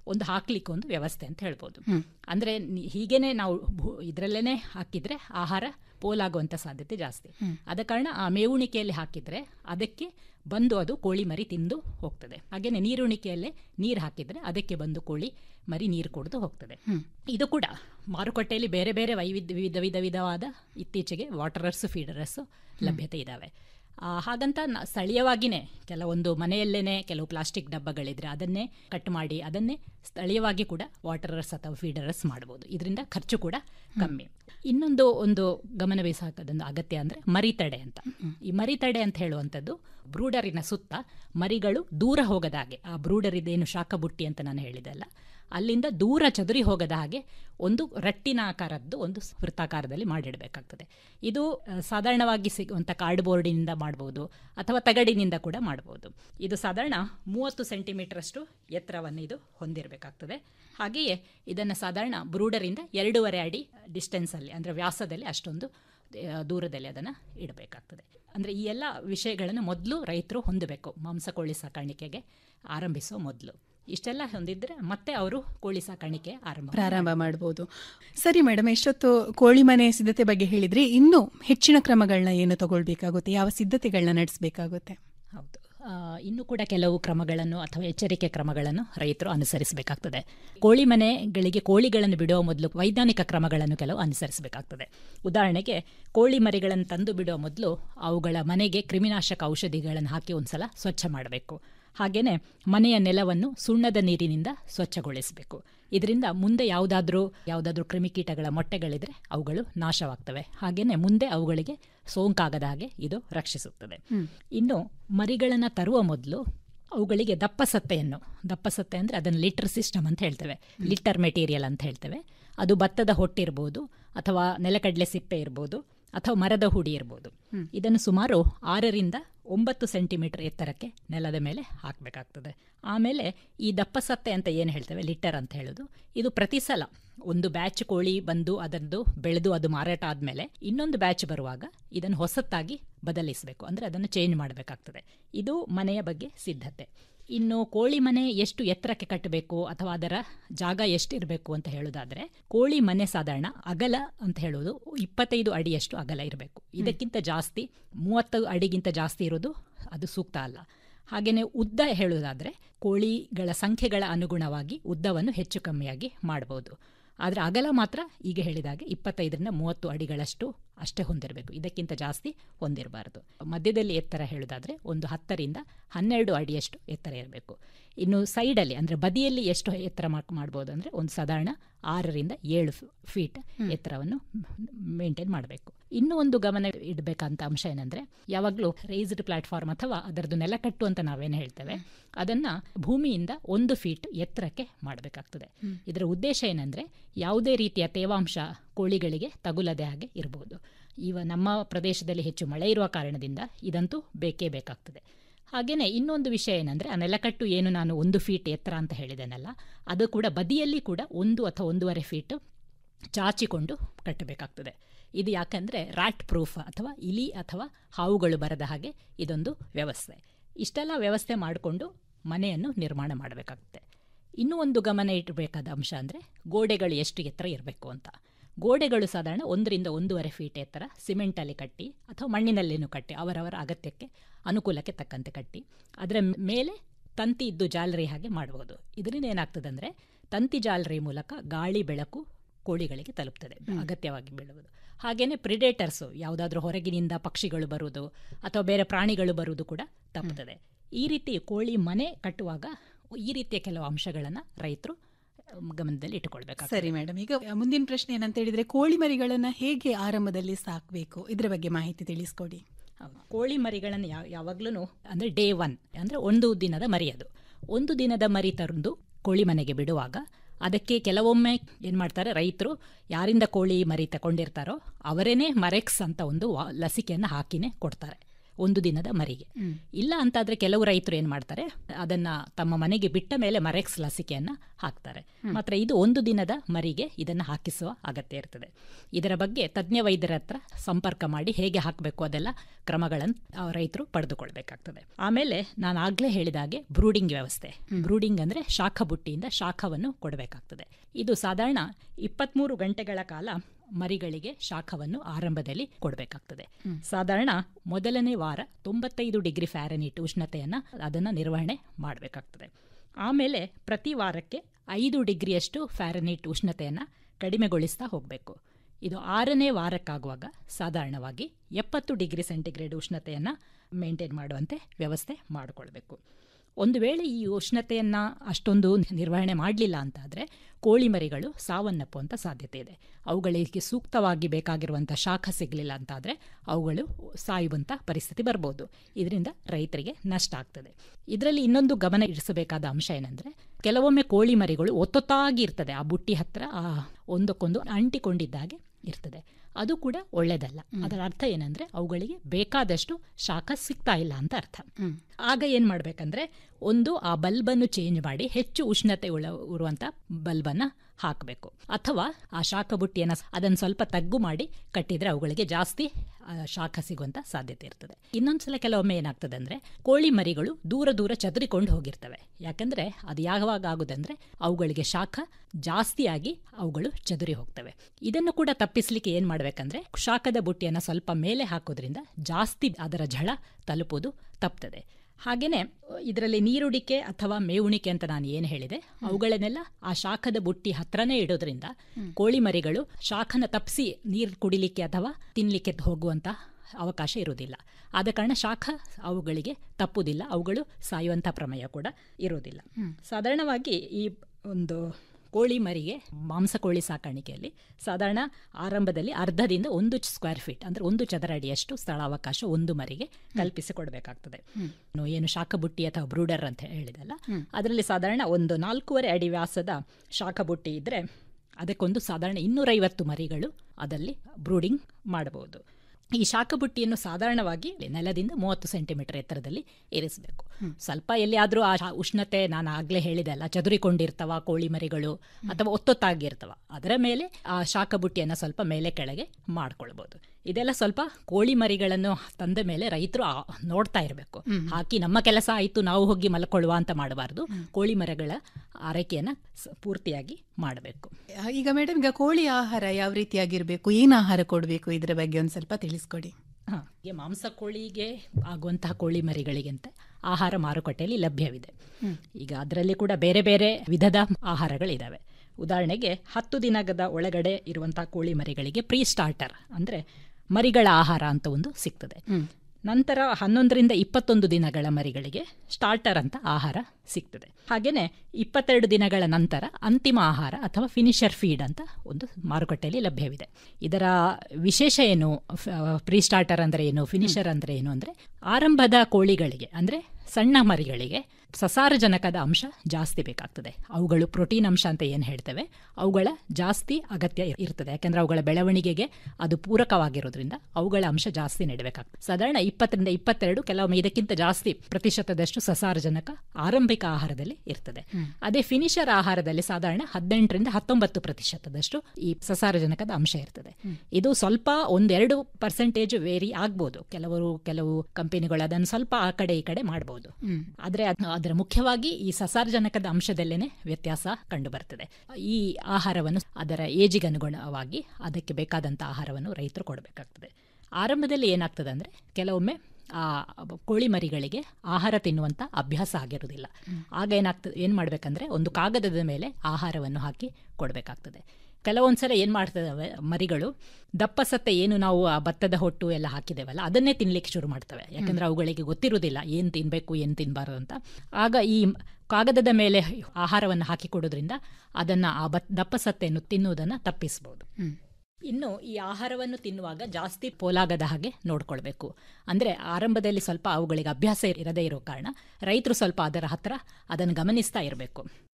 ಒಂದು ಹಾಕ್ಲಿಕ್ಕೆ ಒಂದು ವ್ಯವಸ್ಥೆ ಅಂತ ಹೇಳ್ಬೋದು ಅಂದ್ರೆ ನಿ- ಹೀಗೇನೆ ನಾವು ಭೂ- ಇದ್ರಲ್ಲೇನೆ ಹಾಕಿದ್ರೆ ಆಹಾರ ಪೋಲಾಗುವಂತ ಸಾಧ್ಯತೆ ಜಾಸ್ತಿ ಆದ ಕಾರಣ ಆ ಮೇವುಣಿಕೆಯಲ್ಲಿ ಹಾಕಿದ್ರೆ ಅದಕ್ಕೆ ಬಂದು ಅದು ಕೋಳಿ ಮರಿ ತಿಂದು ಹೋಗ್ತದೆ ಹಾಗೇನೆ ನೀರುಣಿಕೆಯಲ್ಲೇ ನೀರು ಹಾಕಿದ್ರೆ ಅದಕ್ಕೆ ಬಂದು ಕೋಳಿ ಮರಿ ನೀರು ಕುಡಿದು ಹೋಗ್ತದೆ ಇದು ಕೂಡ ಮಾರುಕಟ್ಟೆಯಲ್ಲಿ ಬೇರೆ ಬೇರೆ ವೈವಿಧ್ಯ ವಿಧ ವಿಧ ವಿಧವಾದ ಇತ್ತೀಚೆಗೆ ವಾಟರರ್ಸ್ ಫೀಡರರ್ಸ್ ಲಭ್ಯತೆ ಇದ್ದಾವೆ ಆ, ಹಾಗಂತ ನ- ಸ್ಥಳೀಯವಾಗಿಯೇ ಕೆಲವೊಂದು ಮನೆಯಲ್ಲೇನೆ ಕೆಲವು ಪ್ಲಾಸ್ಟಿಕ್ ಡಬ್ಬಗಳಿದ್ರೆ ಅದನ್ನೇ ಕಟ್ ಮಾಡಿ ಅದನ್ನೇ ಸ್ಥಳೀಯವಾಗಿ ಕೂಡ ವಾಟರರ್ಸ್ ಅಥವಾ ಫೀಡರರ್ಸ್ ಮಾಡ್ಬೋದು ಇದರಿಂದ ಖರ್ಚು ಕೂಡ ಕಮ್ಮಿ ಇನ್ನೊಂದು ಒಂದು ಗಮನವಹಿಸಬೇಕಾದಂದು ಅಗತ್ಯ ಅಂದರೆ ಮರಿತಡೆ ಅಂತ ಈ ಮರಿತಡೆ ಅಂತ ಹೇಳುವಂಥದ್ದು ಬ್ರೂಡರಿನ ಸುತ್ತ ಮರಿಗಳು ದೂರ ಹೋಗದ ಹಾಗೆ ಆ ಬ್ರೂಡರ್ ಇದೇನು ಶಾಖ ಬುಟ್ಟಿ ಅಂತ ನಾನು ಹೇಳಿದೆಲ್ಲ ಅಲ್ಲಿಂದ ದೂರ ಚದುರಿ ಹೋಗದ ಹಾಗೆ ಒಂದು ರಟ್ಟಿನ ಆಕಾರದ್ದು ಒಂದು ವೃತ್ತಾಕಾರದಲ್ಲಿ ಮಾಡಿಡಬೇಕಾಗ್ತದೆ ಇದು ಆ, ಸಾಧಾರಣವಾಗಿ ಸಿಗುವಂಥ ಕಾರ್ಡ್ಬೋರ್ಡಿನಿಂದ ಮಾಡ್ಬೋದು ಅಥವಾ ತಗಡಿನಿಂದ ಕೂಡ ಮಾಡ್ಬೋದು ಇದು ಸಾಧಾರಣ ಮೂವತ್ತು ಸೆಂಟಿಮೀಟರಷ್ಟು ಎತ್ತರವನ್ನು ಇದು ಹೊಂದಿರಬೇಕಾಗ್ತದೆ ಹಾಗೆಯೇ ಇದನ್ನು ಸಾಧಾರಣ ಬ್ರೂಡರಿಂದ ಎರಡೂವರೆ ಅಡಿ ಡಿಸ್ಟೆನ್ಸಲ್ಲಿ ಅಂದರೆ ವ್ಯಾಸದಲ್ಲಿ ಅಷ್ಟೊಂದು ಆ, ದೂರದಲ್ಲಿ ಅದನ್ನು ಇಡಬೇಕಾಗ್ತದೆ ಅಂದರೆ ಈ ಎಲ್ಲ ವಿಷಯಗಳನ್ನು ಮೊದಲು ರೈತರು ಹೊಂದಬೇಕು ಮಾಂಸಕೋಳಿ ಸಾಕಾಣಿಕೆಗೆ ಆರಂಭಿಸುವ ಮೊದಲು ಇಷ್ಟೆಲ್ಲ ಹೊಂದಿದ್ರೆ ಮತ್ತೆ ಅವರು ಕೋಳಿ ಸಾಕಾಣಿಕೆ ಆರಂಭ ಪ್ರಾರಂಭ ಮಾಡಬಹುದು ಸರಿ ಮೇಡಮ್ ಎಷ್ಟೊತ್ತು ಕೋಳಿ ಮನೆ ಸಿದ್ಧತೆ ಬಗ್ಗೆ ಹೇಳಿದ್ರಿ ಇನ್ನು ಹೆಚ್ಚಿನ ಕ್ರಮಗಳನ್ನ ಏನು ತಗೊಳ್ಬೇಕಾಗುತ್ತೆ ಯಾವ ಸಿದ್ಧತೆಗಳನ್ನ ನಡೆಸಬೇಕಾಗುತ್ತೆ ಹೌದು ಆ, ಇನ್ನೂ ಕೂಡ ಕೆಲವು ಕ್ರಮಗಳನ್ನು ಅಥವಾ ಎಚ್ಚರಿಕೆ ಕ್ರಮಗಳನ್ನು ರೈತರು ಅನುಸರಿಸಬೇಕಾಗ್ತದೆ ಕೋಳಿ ಮನೆಗಳಿಗೆ ಕೋಳಿಗಳನ್ನು ಬಿಡುವ ಮೊದಲು ವೈಜ್ಞಾನಿಕ ಕ್ರಮಗಳನ್ನು ಕೆಲವು ಅನುಸರಿಸಬೇಕಾಗ್ತದೆ ಉದಾಹರಣೆಗೆ ಕೋಳಿ ಮರಿಗಳನ್ನು ತಂದು ಬಿಡುವ ಮೊದಲು ಅವುಗಳ ಮನೆಗೆ ಕ್ರಿಮಿನಾಶಕ ಔಷಧಿಗಳನ್ನು ಹಾಕಿ ಒಂದ್ಸಲ ಸ್ವಚ್ಛ ಮಾಡಬೇಕು ಹಾಗೆಯೇ ಮನೆಯ ನೆಲವನ್ನು ಸುಣ್ಣದ ನೀರಿನಿಂದ ಸ್ವಚ್ಛಗೊಳಿಸಬೇಕು ಇದರಿಂದ ಮುಂದೆ ಯಾವುದಾದ್ರೂ ಯಾವುದಾದ್ರೂ ಕ್ರಿಮಿಕೀಟಗಳ ಮೊಟ್ಟೆಗಳಿದ್ರೆ ಅವುಗಳು ನಾಶವಾಗ್ತವೆ ಹಾಗೆಯೇ ಮುಂದೆ ಅವುಗಳಿಗೆ ಸೋಂಕಾಗದ ಹಾಗೆ ಇದು ರಕ್ಷಿಸುತ್ತದೆ ಇನ್ನು ಮರಿಗಳನ್ನು ತರುವ ಮೊದಲು ಅವುಗಳಿಗೆ ದಪ್ಪಸತ್ತೆಯನ್ನು ದಪ್ಪಸತ್ತೆ ಅಂದರೆ ಅದನ್ನು ಲಿಟರ್ ಸಿಸ್ಟಮ್ ಅಂತ ಹೇಳ್ತೇವೆ ಲಿಟರ್ ಮೆಟೀರಿಯಲ್ ಅಂತ ಹೇಳ್ತೇವೆ ಅದು ಭತ್ತದ ಹೊಟ್ಟಿರ್ಬೋದು ಅಥವಾ ನೆಲಕಡಲೆ ಸಿಪ್ಪೆ ಇರ್ಬೋದು ಅಥವಾ ಮರದ ಹುಡಿ ಇರ್ಬೋದು ಇದನ್ನು ಸುಮಾರು ಆರರಿಂದ ಒಂಬತ್ತು ಸೆಂಟಿಮೀಟರ್ ಎತ್ತರಕ್ಕೆ ನೆಲದ ಮೇಲೆ ಹಾಕಬೇಕಾಗ್ತದೆ ಆಮೇಲೆ ಈ ದಪ್ಪಸತ್ತೆ ಅಂತ ಏನು ಹೇಳ್ತೇವೆ ಲಿಟರ್ ಅಂತ ಹೇಳೋದು ಇದು ಪ್ರತಿ ಸಲ ಒಂದು ಬ್ಯಾಚ್ ಕೋಳಿ ಬಂದು ಅದನ್ನು ಬೆಳೆದು ಅದು ಮಾರಾಟ ಆದಮೇಲೆ ಇನ್ನೊಂದು ಬ್ಯಾಚ್ ಬರುವಾಗ ಇದನ್ನು ಹೊಸತ್ತಾಗಿ ಬದಲಿಸಬೇಕು ಅಂದರೆ ಅದನ್ನು ಚೇಂಜ್ ಮಾಡಬೇಕಾಗ್ತದೆ ಇದು ಮನೆಯ ಬಗ್ಗೆ ಸಿದ್ಧತೆ ಇನ್ನು ಕೋಳಿ ಮನೆ ಎಷ್ಟು ಎತ್ತರಕ್ಕೆ ಕಟ್ಟಬೇಕು ಅಥವಾ ಅದರ ಜಾಗ ಎಷ್ಟಿರಬೇಕು ಅಂತ ಹೇಳೋದಾದ್ರೆ ಕೋಳಿ ಮನೆ ಸಾಧಾರಣ ಅಗಲ ಅಂತ ಹೇಳೋದು ಇಪ್ಪತ್ತೈದು ಅಡಿಯಷ್ಟು ಅಗಲ ಇರಬೇಕು ಇದಕ್ಕಿಂತ ಜಾಸ್ತಿ ಮೂವತ್ತು ಅಡಿಗಿಂತ ಜಾಸ್ತಿ ಇರೋದು ಅದು ಸೂಕ್ತ ಅಲ್ಲ ಹಾಗೆಯೇ ಉದ್ದ ಹೇಳೋದಾದರೆ ಕೋಳಿಗಳ ಸಂಖ್ಯೆಗಳ ಅನುಗುಣವಾಗಿ ಉದ್ದವನ್ನು ಹೆಚ್ಚು ಕಮ್ಮಿಯಾಗಿ ಮಾಡಬಹುದು ಆದರೆ ಅಗಲ ಮಾತ್ರ ಈಗ ಹೇಳಿದಾಗೆ ಇಪ್ಪತ್ತೈದರಿಂದ ಮೂವತ್ತು ಅಡಿಗಳಷ್ಟು ಅಷ್ಟೇ ಹೊಂದಿರಬೇಕು ಇದಕ್ಕಿಂತ ಜಾಸ್ತಿ ಹೊಂದಿರಬಾರದು ಮಧ್ಯದಲ್ಲಿ ಎತ್ತರ ಹೇಳೋದಾದರೆ ಒಂದು ಹತ್ತರಿಂದ ಹನ್ನೆರಡು ಅಡಿಯಷ್ಟು ಎತ್ತರ ಇರಬೇಕು ಇನ್ನು ಸೈಡಲ್ಲಿ ಅಂದರೆ ಬದಿಯಲ್ಲಿ ಎಷ್ಟು ಎತ್ತರ ಮಾಡ್- ಮಾಡ್ಬೋದು ಅಂದರೆ ಒಂದು ಸಾಧಾರಣ ಆರರಿಂದ ಏಳು ಫೀಟ್ ಎತ್ತರವನ್ನು ಮೇಂಟೈನ್ ಮಾಡಬೇಕು ಇನ್ನೂ ಒಂದು ಗಮನ ಇಡಬೇಕಂತ ಅಂಶ ಏನಂದರೆ ಯಾವಾಗಲೂ ರೇಸ್ಡ್ ಪ್ಲಾಟ್ಫಾರ್ಮ್ ಅಥವಾ ಅದರದ್ದು ನೆಲಕಟ್ಟು ಅಂತ ನಾವೇನು ಹೇಳ್ತೇವೆ ಅದನ್ನು ಭೂಮಿಯಿಂದ ಒಂದು ಫೀಟ್ ಎತ್ತರಕ್ಕೆ ಮಾಡಬೇಕಾಗ್ತದೆ ಇದರ ಉದ್ದೇಶ ಏನಂದರೆ ಯಾವುದೇ ರೀತಿಯ ತೇವಾಂಶ ಕೋಳಿಗಳಿಗೆ ತಗುಲದೆ ಹಾಗೆ ಇರಬಹುದು ಇವ ನಮ್ಮ ಪ್ರದೇಶದಲ್ಲಿ ಹೆಚ್ಚು ಮಳೆ ಇರುವ ಕಾರಣದಿಂದ ಇದಂತೂ ಬೇಕೇ ಬೇಕಾಗ್ತದೆ ಹಾಗೆಯೇ ಇನ್ನೊಂದು ವಿಷಯ ಏನಂದರೆ ಆ ನೆಲಕಟ್ಟು ಏನು ನಾನು ಒಂದು ಫೀಟ್ ಎತ್ತರ ಅಂತ ಹೇಳಿದೆನಲ್ಲ ಅದು ಕೂಡ ಬದಿಯಲ್ಲಿ ಕೂಡ ಒಂದು ಅಥವಾ ಒಂದೂವರೆ ಫೀಟ್ ಚಾಚಿಕೊಂಡು ಕಟ್ಟಬೇಕಾಗ್ತದೆ ಇದು ಯಾಕಂದರೆ ರ್ಯಾಟ್ ಪ್ರೂಫ್ ಅಥವಾ ಇಲಿ ಅಥವಾ ಹಾವುಗಳು ಬರದ ಹಾಗೆ ಇದೊಂದು ವ್ಯವಸ್ಥೆ ಇಷ್ಟೆಲ್ಲ ವ್ಯವಸ್ಥೆ ಮಾಡಿಕೊಂಡು ಮನೆಯನ್ನು ನಿರ್ಮಾಣ ಮಾಡಬೇಕಾಗುತ್ತೆ ಇನ್ನೂ ಒಂದು ಗಮನ ಇಡಬೇಕಾದ ಅಂಶ ಅಂದರೆ ಗೋಡೆಗಳು ಎಷ್ಟು ಎತ್ತರ ಇರಬೇಕು ಅಂತ ಗೋಡೆಗಳು ಸಾಧಾರಣ ಒಂದರಿಂದ ಒಂದೂವರೆ ಫೀಟ್ ಎತ್ತರ ಸಿಮೆಂಟಲ್ಲಿ ಕಟ್ಟಿ ಅಥವಾ ಮಣ್ಣಿನಲ್ಲೇನು ಕಟ್ಟಿ ಅವರವರ ಅಗತ್ಯಕ್ಕೆ ಅನುಕೂಲಕ್ಕೆ ತಕ್ಕಂತೆ ಕಟ್ಟಿ ಅದರ ಮೇಲೆ ತಂತಿ ಇದ್ದು ಜಾಲರಿ ಹಾಗೆ ಮಾಡಬಹುದು ಇದರಿಂದ ಏನಾಗ್ತದೆ ಅಂದರೆ ತಂತಿ ಜಾಲರಿ ಮೂಲಕ ಗಾಳಿ ಬೆಳಕು ಕೋಳಿಗಳಿಗೆ ತಲುಪ್ತದೆ ಅಗತ್ಯವಾಗಿ ಬೀಳುವುದು ಹಾಗೆಯೇ ಪ್ರಿಡೇಟರ್ಸು ಯಾವುದಾದ್ರೂ ಹೊರಗಿನಿಂದ ಪಕ್ಷಿಗಳು ಬರುವುದು ಅಥವಾ ಬೇರೆ ಪ್ರಾಣಿಗಳು ಬರುವುದು ಕೂಡ ತಪ್ಪುತ್ತದೆ ಈ ರೀತಿ ಕೋಳಿ ಮನೆ ಕಟ್ಟುವಾಗ ಈ ರೀತಿಯ ಕೆಲವು ಅಂಶಗಳನ್ನು ರೈತರು ಗಮನದಲ್ಲಿ ಇಟ್ಟುಕೊಳ್ಬೇಕಾಗ್ತದೆ ಸರಿ ಮೇಡಮ್ ಈಗ ಮುಂದಿನ ಪ್ರಶ್ನೆ ಏನಂತ ಹೇಳಿದ್ರೆ ಕೋಳಿ ಮರಿಗಳನ್ನ ಹೇಗೆ ಆರಂಭದಲ್ಲಿ ಸಾಕಬೇಕು ಇದ್ರ ಬಗ್ಗೆ ಮಾಹಿತಿ ತಿಳಿಸ್ಕೊಡಿ ಹೌದು. ಕೋಳಿ ಮರಿಗಳನ್ನು ಯಾವ ಯಾವಾಗ್ಲೂ ಅಂದರೆ ಡೇ ಒನ್ ಅಂದರೆ ಒಂದು ದಿನದ ಮರಿ ಅದು ಒಂದು ದಿನದ ಮರಿ ತಂದು ಕೋಳಿ ಮನೆಗೆ ಬಿಡುವಾಗ ಅದಕ್ಕೆ ಕೆಲವೊಮ್ಮೆ ಏನು ಮಾಡ್ತಾರೆ ರೈತರು ಯಾರಿಂದ ಕೋಳಿ ಮರಿ ತಗೊಂಡಿರ್ತಾರೋ ಅವರೇನೆ ಮರೆಕ್ಸ್ ಅಂತ ಒಂದು ವಾ- ಲಸಿಕೆಯನ್ನು ಹಾಕಿನೇ ಕೊಡ್ತಾರೆ ಒಂದು ದಿನದ ಮರಿಗೆ ಇಲ್ಲ ಅಂತಾದ್ರೆ ಕೆಲವು ರೈತರು ಏನ್ ಮಾಡ್ತಾರೆ ಅದನ್ನ ತಮ್ಮ ಮನೆಗೆ ಬಿಟ್ಟ ಮೇಲೆ ಮರೆಕ್ಸ್ ಲಸಿಕೆಯನ್ನ ಹಾಕ್ತಾರೆ ಮಾತ್ರ ಇದು ಒಂದು ದಿನದ ಮರಿಗೆ ಇದನ್ನ ಹಾಕಿಸುವ ಅಗತ್ಯ ಇರ್ತದೆ ಇದರ ಬಗ್ಗೆ ತಜ್ಞ ವೈದ್ಯರ ಹತ್ರ ಸಂಪರ್ಕ ಮಾಡಿ ಹೇಗೆ ಹಾಕಬೇಕು ಅದೆಲ್ಲ ಕ್ರಮಗಳನ್ನು ಆ ರೈತರು ಪಡೆದುಕೊಳ್ಬೇಕಾಗ್ತದೆ ಆಮೇಲೆ ನಾನು ಆಗ್ಲೇ ಹೇಳಿದಾಗೆ ಬ್ರೂಡಿಂಗ್ ವ್ಯವಸ್ಥೆ ಬ್ರೂಡಿಂಗ್ ಅಂದ್ರೆ ಶಾಖ ಬುಟ್ಟಿಯಿಂದ ಶಾಖವನ್ನು ಕೊಡಬೇಕಾಗ್ತದೆ ಇದು ಸಾಧಾರಣ ಇಪ್ಪತ್ಮೂರು ಗಂಟೆಗಳ ಕಾಲ ಮರಿಗಳಿಗೆ ಶಾಖವನ್ನು ಆರಂಭದಲ್ಲಿ ಕೊಡಬೇಕಾಗ್ತದೆ ಸಾಧಾರಣ ಮೊದಲನೇ ವಾರ ತೊಂಬತ್ತೈದು ಡಿಗ್ರಿ ಫ್ಯಾರನೀಟ್ ಉಷ್ಣತೆಯನ್ನ ಅದನ್ನ ನಿರ್ವಹಣೆ ಮಾಡಬೇಕಾಗ್ತದೆ ಆಮೇಲೆ ಪ್ರತಿ ವಾರಕ್ಕೆ ಐದು ಡಿಗ್ರಿಯಷ್ಟು ಫ್ಯಾರನೀಟ್ ಉಷ್ಣತೆಯನ್ನ ಕಡಿಮೆಗೊಳಿಸ್ತಾ ಹೋಗಬೇಕು ಇದು ಆರನೇ ವಾರಕ್ಕಾಗುವಾಗ ಸಾಧಾರಣವಾಗಿ ಎಪ್ಪತ್ತು ಡಿಗ್ರಿ ಸೆಂಟಿಗ್ರೇಡ್ ಉಷ್ಣತೆಯನ್ನು ಮೇಂಟೈನ್ ಮಾಡುವಂತೆ ವ್ಯವಸ್ಥೆ ಮಾಡಿಕೊಳ್ಬೇಕು ಒಂದು ವೇಳೆ ಈ ಉಷ್ಣತೆಯನ್ನು ಅಷ್ಟೊಂದು ನಿರ್ವಹಣೆ ಮಾಡಲಿಲ್ಲ ಅಂತಾದರೆ ಕೋಳಿ ಮರಿಗಳು ಸಾವನ್ನಪ್ಪುವಂಥ ಸಾಧ್ಯತೆ ಇದೆ ಅವುಗಳಿಗೆ ಸೂಕ್ತವಾಗಿ ಬೇಕಾಗಿರುವಂಥ ಶಾಖ ಸಿಗಲಿಲ್ಲ ಅಂತಾದರೆ ಅವುಗಳು ಸಾಯುವಂಥ ಪರಿಸ್ಥಿತಿ ಬರ್ಬೋದು ಇದರಿಂದ ರೈತರಿಗೆ ನಷ್ಟ ಆಗ್ತದೆ ಇದರಲ್ಲಿ ಇನ್ನೊಂದು ಗಮನ ಇರಿಸಬೇಕಾದ ಅಂಶ ಏನಂದರೆ ಕೆಲವೊಮ್ಮೆ ಕೋಳಿ ಮರಿಗಳು ಒತ್ತೊತ್ತಾಗಿ ಇರ್ತದೆ ಆ ಬುಟ್ಟಿ ಹತ್ರ ಆ ಒಂದಕ್ಕೊಂದು ಅಂಟಿಕೊಂಡಿದ್ದಾಗೆ ಇರ್ತದೆ ಅದು ಕೂಡ ಒಳ್ಳೆಯದಲ್ಲ ಅದರ ಅರ್ಥ ಏನಂದ್ರೆ ಅವುಗಳಿಗೆ ಬೇಕಾದಷ್ಟು ಶಾಖ ಸಿಗ್ತಾ ಇಲ್ಲ ಅಂತ ಅರ್ಥ ಆಗ ಏನ್ ಮಾಡ್ಬೇಕಂದ್ರೆ ಒಂದು ಆ ಬಲ್ಬನ್ನು ಚೇಂಜ್ ಮಾಡಿ ಹೆಚ್ಚು ಉಷ್ಣತೆ ಉಳ ಇರುವಂತ ಬಲ್ಬನ್ನ ಹಾಕಬೇಕು ಅಥವಾ ಆ ಶಾಖ ಬುಟ್ಟಿಯನ್ನು ಅದನ್ನು ಸ್ವಲ್ಪ ತಗ್ಗು ಮಾಡಿ ಕಟ್ಟಿದ್ರೆ ಅವುಗಳಿಗೆ ಜಾಸ್ತಿ ಶಾಖ ಸಿಗುವಂತ ಸಾಧ್ಯತೆ ಇರ್ತದೆ ಇನ್ನೊಂದ್ಸಲ ಕೆಲವೊಮ್ಮೆ ಏನಾಗ್ತದೆ ಅಂದ್ರೆ ಕೋಳಿ ಮರಿಗಳು ದೂರ ದೂರ ಚದರಿಕೊಂಡು ಹೋಗಿರ್ತವೆ ಯಾಕಂದ್ರೆ ಅದು ಯಾವಾಗ ಆಗುದಂದ್ರೆ ಅವುಗಳಿಗೆ ಶಾಖ ಜಾಸ್ತಿಯಾಗಿ ಅವುಗಳು ಚದುರಿ ಹೋಗ್ತವೆ ಇದನ್ನು ಕೂಡ ತಪ್ಪಿಸ್ಲಿಕ್ಕೆ ಏನ್ ಮಾಡ್ಬೇಕಂದ್ರೆ ಶಾಖದ ಬುಟ್ಟಿಯನ್ನು ಸ್ವಲ್ಪ ಮೇಲೆ ಹಾಕೋದ್ರಿಂದ ಜಾಸ್ತಿ ಅದರ ಝಳ ತಲುಪುವುದು ತಪ್ತದೆ ಹಾಗೇನೆ ಇದರಲ್ಲಿ ನೀರುಡಿಕೆ ಅಥವಾ ಮೇವುಣಿಕೆ ಅಂತ ನಾನು ಏನು ಹೇಳಿದೆ ಅವುಗಳನ್ನೆಲ್ಲ ಆ ಶಾಖದ ಬುಟ್ಟಿ ಹತ್ರನೇ ಇಡೋದ್ರಿಂದ ಕೋಳಿ ಮರಿಗಳು ಶಾಖನ ತಪ್ಪಿಸಿ ನೀರು ಕುಡಿಲಿಕ್ಕೆ ಅಥವಾ ತಿನ್ಲಿಕ್ಕೆ ಹೋಗುವಂತ ಅವಕಾಶ ಇರುವುದಿಲ್ಲ ಆದ ಕಾರಣ ಶಾಖ ಅವುಗಳಿಗೆ ತಪ್ಪುವುದಿಲ್ಲ ಅವುಗಳು ಸಾಯುವಂಥ ಪ್ರಮೇಯ ಕೂಡ ಇರುವುದಿಲ್ಲ ಸಾಧಾರಣವಾಗಿ ಈ ಒಂದು ಕೋಳಿ ಮರಿಗೆ ಮಾಂಸ ಕೋಳಿ ಸಾಕಾಣಿಕೆಯಲ್ಲಿ ಸಾಧಾರಣ ಆರಂಭದಲ್ಲಿ ಅರ್ಧದಿಂದ ಒಂದು ಸ್ಕ್ವೇರ್ ಫೀಟ್ ಅಂದ್ರೆ ಒಂದು ಚದರ ಅಡಿಯಷ್ಟು ಸ್ಥಳಾವಕಾಶ ಒಂದು ಮರಿಗೆ ಕಲ್ಪಿಸಿಕೊಡ್ಬೇಕಾಗ್ತದೆ ಏನು ಶಾಖ ಬುಟ್ಟಿ ಅಥವಾ ಬ್ರೂಡರ್ ಅಂತ ಹೇಳಿದಲ್ಲ ಅದರಲ್ಲಿ ಸಾಧಾರಣ ಒಂದು ನಾಲ್ಕೂವರೆ ಅಡಿ ವ್ಯಾಸದ ಶಾಖ ಬುಟ್ಟಿ ಇದ್ರೆ ಅದಕ್ಕೊಂದು ಸಾಧಾರಣ ಇನ್ನೂರೈವತ್ತು ಮರಿಗಳು ಅದರಲ್ಲಿ ಬ್ರೂಡಿಂಗ್ ಮಾಡಬಹುದು ಈ ಶಾಖ ಬುಟ್ಟಿಯನ್ನು ಸಾಧಾರಣವಾಗಿ ನೆಲದಿಂದ ಮೂವತ್ತು ಸೆಂಟಿಮೀಟರ್ ಎತ್ತರದಲ್ಲಿ ಇರಿಸಬೇಕು ಸ್ವಲ್ಪ ಎಲ್ಲಿಯಾದರೂ ಆ ಉಷ್ಣತೆ ನಾನು ಆಗ್ಲೇ ಹೇಳಿದೆಲ್ಲ ಚದುರಿಕೊಂಡಿರ್ತವ ಕೋಳಿ ಮರಿಗಳು ಅಥವಾ ಒತ್ತೊತ್ತಾಗಿರ್ತವ ಅದರ ಮೇಲೆ ಆ ಶಾಖ ಬುಟ್ಟಿಯನ್ನು ಸ್ವಲ್ಪ ಮೇಲೆ ಕೆಳಗೆ ಮಾಡ್ಕೊಳ್ಬಹುದು ಇದೆಲ್ಲ ಸ್ವಲ್ಪ ಕೋಳಿ ಮರಿಗಳನ್ನು ತಂದ ಮೇಲೆ ರೈತರು ನೋಡ್ತಾ ಇರಬೇಕು ಹಾಕಿ ನಮ್ಮ ಕೆಲಸ ಆಯಿತು ನಾವು ಹೋಗಿ ಮಲ್ಕೊಳ್ಳುವ ಅಂತ ಮಾಡಬಾರ್ದು ಕೋಳಿ ಮರಗಳ ಆರೈಕೆಯನ್ನ ಪೂರ್ತಿಯಾಗಿ ಮಾಡಬೇಕು ಈಗ ಮೇಡಮ್ ಈಗ ಕೋಳಿ ಆಹಾರ ಯಾವ ರೀತಿಯಾಗಿರ್ಬೇಕು ಏನು ಆಹಾರ ಕೊಡಬೇಕು ಇದರ ಬಗ್ಗೆ ಒಂದು ಸ್ವಲ್ಪ ತಿಳಿಸ್ಕೊಡಿ ಹಾಗೆ ಮಾಂಸ ಕೋಳಿಗೆ ಆಗುವಂತಹ ಕೋಳಿ ಮರಿಗಳಿಗಂತೆ ಆಹಾರ ಮಾರುಕಟ್ಟೆಯಲ್ಲಿ ಲಭ್ಯವಿದೆ ಈಗ ಅದರಲ್ಲಿ ಕೂಡ ಬೇರೆ ಬೇರೆ ವಿಧದ ಆಹಾರಗಳಿದಾವೆ ಉದಾಹರಣೆಗೆ ಹತ್ತು ದಿನದ ಒಳಗಡೆ ಇರುವಂತಹ ಕೋಳಿ ಮರಿಗಳಿಗೆ ಪ್ರೀ ಸ್ಟಾರ್ಟರ್ ಅಂದ್ರೆ ಮರಿಗಳ ಆಹಾರ ಅಂತ ಒಂದು ಸಿಗ್ತದೆ ನಂತರ ಹನ್ನೊಂದರಿಂದ ಇಪ್ಪತ್ತೊಂದು ದಿನಗಳ ಮರಿಗಳಿಗೆ ಸ್ಟಾರ್ಟರ್ ಅಂತ ಆಹಾರ ಸಿಗ್ತದೆ ಹಾಗೇನೆ ಇಪ್ಪತ್ತೆರಡು ದಿನಗಳ ನಂತರ ಅಂತಿಮ ಆಹಾರ ಅಥವಾ ಫಿನಿಷರ್ ಫೀಡ್ ಅಂತ ಒಂದು ಮಾರುಕಟ್ಟೆಯಲ್ಲಿ ಲಭ್ಯವಿದೆ ಇದರ ವಿಶೇಷ ಏನು ಪ್ರೀ ಸ್ಟಾರ್ಟರ್ ಅಂದ್ರೆ ಏನು ಫಿನಿಷರ್ ಅಂದ್ರೆ ಏನು ಅಂದ್ರೆ ಆರಂಭದ ಕೋಳಿಗಳಿಗೆ ಅಂದ್ರೆ ಸಣ್ಣ ಮರಿಗಳಿಗೆ ಸಸಾರಜನಕದ ಅಂಶ ಜಾಸ್ತಿ ಬೇಕಾಗ್ತದೆ ಅವುಗಳು ಪ್ರೋಟೀನ್ ಅಂಶ ಅಂತ ಏನು ಹೇಳ್ತೇವೆ ಅವುಗಳ ಜಾಸ್ತಿ ಅಗತ್ಯ ಇರ್ತದೆ ಯಾಕಂದ್ರೆ ಅವುಗಳ ಬೆಳವಣಿಗೆಗೆ ಅದು ಪೂರಕವಾಗಿರೋದ್ರಿಂದ ಅವುಗಳ ಅಂಶ ಜಾಸ್ತಿ ನೀಡಬೇಕಾಗ್ತದೆ ಸಾಧಾರಣ ಇಪ್ಪತ್ತರಿಂದ ಇಪ್ಪತ್ತೆರಡು ಕೆಲವೊಮ್ಮೆ ಇದಕ್ಕಿಂತ ಜಾಸ್ತಿ ಪ್ರತಿಶತದಷ್ಟು ಸಸಾರಜನಕ ಆರಂಭಿಕ ಆಹಾರದಲ್ಲಿ ಇರ್ತದೆ ಅದೇ ಫಿನಿಷರ್ ಆಹಾರದಲ್ಲಿ ಸಾಧಾರಣ ಹದಿನೆಂಟರಿಂದ ಹತ್ತೊಂಬತ್ತು ಪ್ರತಿಶತದಷ್ಟು ಈ ಸಸಾರಜನಕದ ಅಂಶ ಇರ್ತದೆ ಇದು ಸ್ವಲ್ಪ ಒಂದೆರಡು ಪರ್ಸೆಂಟೇಜ್ ವೇರಿ ಆಗ್ಬೋದು ಕೆಲವರು ಕೆಲವು ಕಂಪನಿಗಳು ಅದನ್ನು ಸ್ವಲ್ಪ ಆ ಕಡೆ ಈ ಕಡೆ ಮಾಡಬಹುದು ಆದ್ರೆ ಅದರ ಮುಖ್ಯವಾಗಿ ಈ ಸಸಾರಜನಕದ ಅಂಶದಲ್ಲೇನೆ ವ್ಯತ್ಯಾಸ ಕಂಡು ಬರ್ತದೆ ಈ ಆಹಾರವನ್ನು ಅದರ ಏಜಿಗೆ ಅನುಗುಣವಾಗಿ ಅದಕ್ಕೆ ಬೇಕಾದಂತ ಆಹಾರವನ್ನು ರೈತರು ಕೊಡಬೇಕಾಗ್ತದೆ ಆರಂಭದಲ್ಲಿ ಏನಾಗ್ತದೆ ಅಂದ್ರೆ ಕೆಲವೊಮ್ಮೆ ಆ ಕೋಳಿ ಮರಿಗಳಿಗೆ ಆಹಾರ ತಿನ್ನುವಂತ ಅಭ್ಯಾಸ ಆಗಿರುವುದಿಲ್ಲ ಆಗ ಏನಾಗ್ತದೆ ಏನ್ ಮಾಡ್ಬೇಕಂದ್ರೆ ಒಂದು ಕಾಗದದ ಮೇಲೆ ಆಹಾರವನ್ನು ಹಾಕಿ ಕೊಡಬೇಕಾಗ್ತದೆ ಕೆಲವೊಂದ್ಸಲ ಏನ್ ಮಾಡ್ತದವೆ ಮರಿಗಳು ದಪ್ಪ ಸತ್ತೆ ಏನು ನಾವು ಆ ಭತ್ತದ ಹೊಟ್ಟು ಎಲ್ಲ ಹಾಕಿದೇವಲ್ಲ ಅದನ್ನೇ ತಿನ್ಲಿಕ್ಕೆ ಶುರು ಮಾಡ್ತವೆ ಯಾಕಂದ್ರೆ ಅವುಗಳಿಗೆ ಗೊತ್ತಿರುವುದಿಲ್ಲ ಏನ್ ತಿನ್ಬೇಕು ಏನ್ ತಿನ್ಬಾರದು ಅಂತ ಆಗ ಈ ಕಾಗದದ ಮೇಲೆ ಆಹಾರವನ್ನು ಹಾಕಿ ಕೊಡೋದ್ರಿಂದ ಅದನ್ನ ಆ ದಪ್ಪ ಸತ್ತೆಯನ್ನು ತಿನ್ನುವುದನ್ನ ತಪ್ಪಿಸಬಹುದು ಇನ್ನು ಈ ಆಹಾರವನ್ನು ತಿನ್ನುವಾಗ ಜಾಸ್ತಿ ಪೋಲಾಗದ ಹಾಗೆ ನೋಡ್ಕೊಳ್ಬೇಕು ಅಂದ್ರೆ ಆರಂಭದಲ್ಲಿ ಸ್ವಲ್ಪ ಅವುಗಳಿಗೆ ಅಭ್ಯಾಸ ಇರದೇ ಇರೋ ಕಾರಣ ರೈತರು ಸ್ವಲ್ಪ ಅದರ ಹತ್ರ ಅದನ್ನು ಗಮನಿಸ್ತಾ ಇರಬೇಕು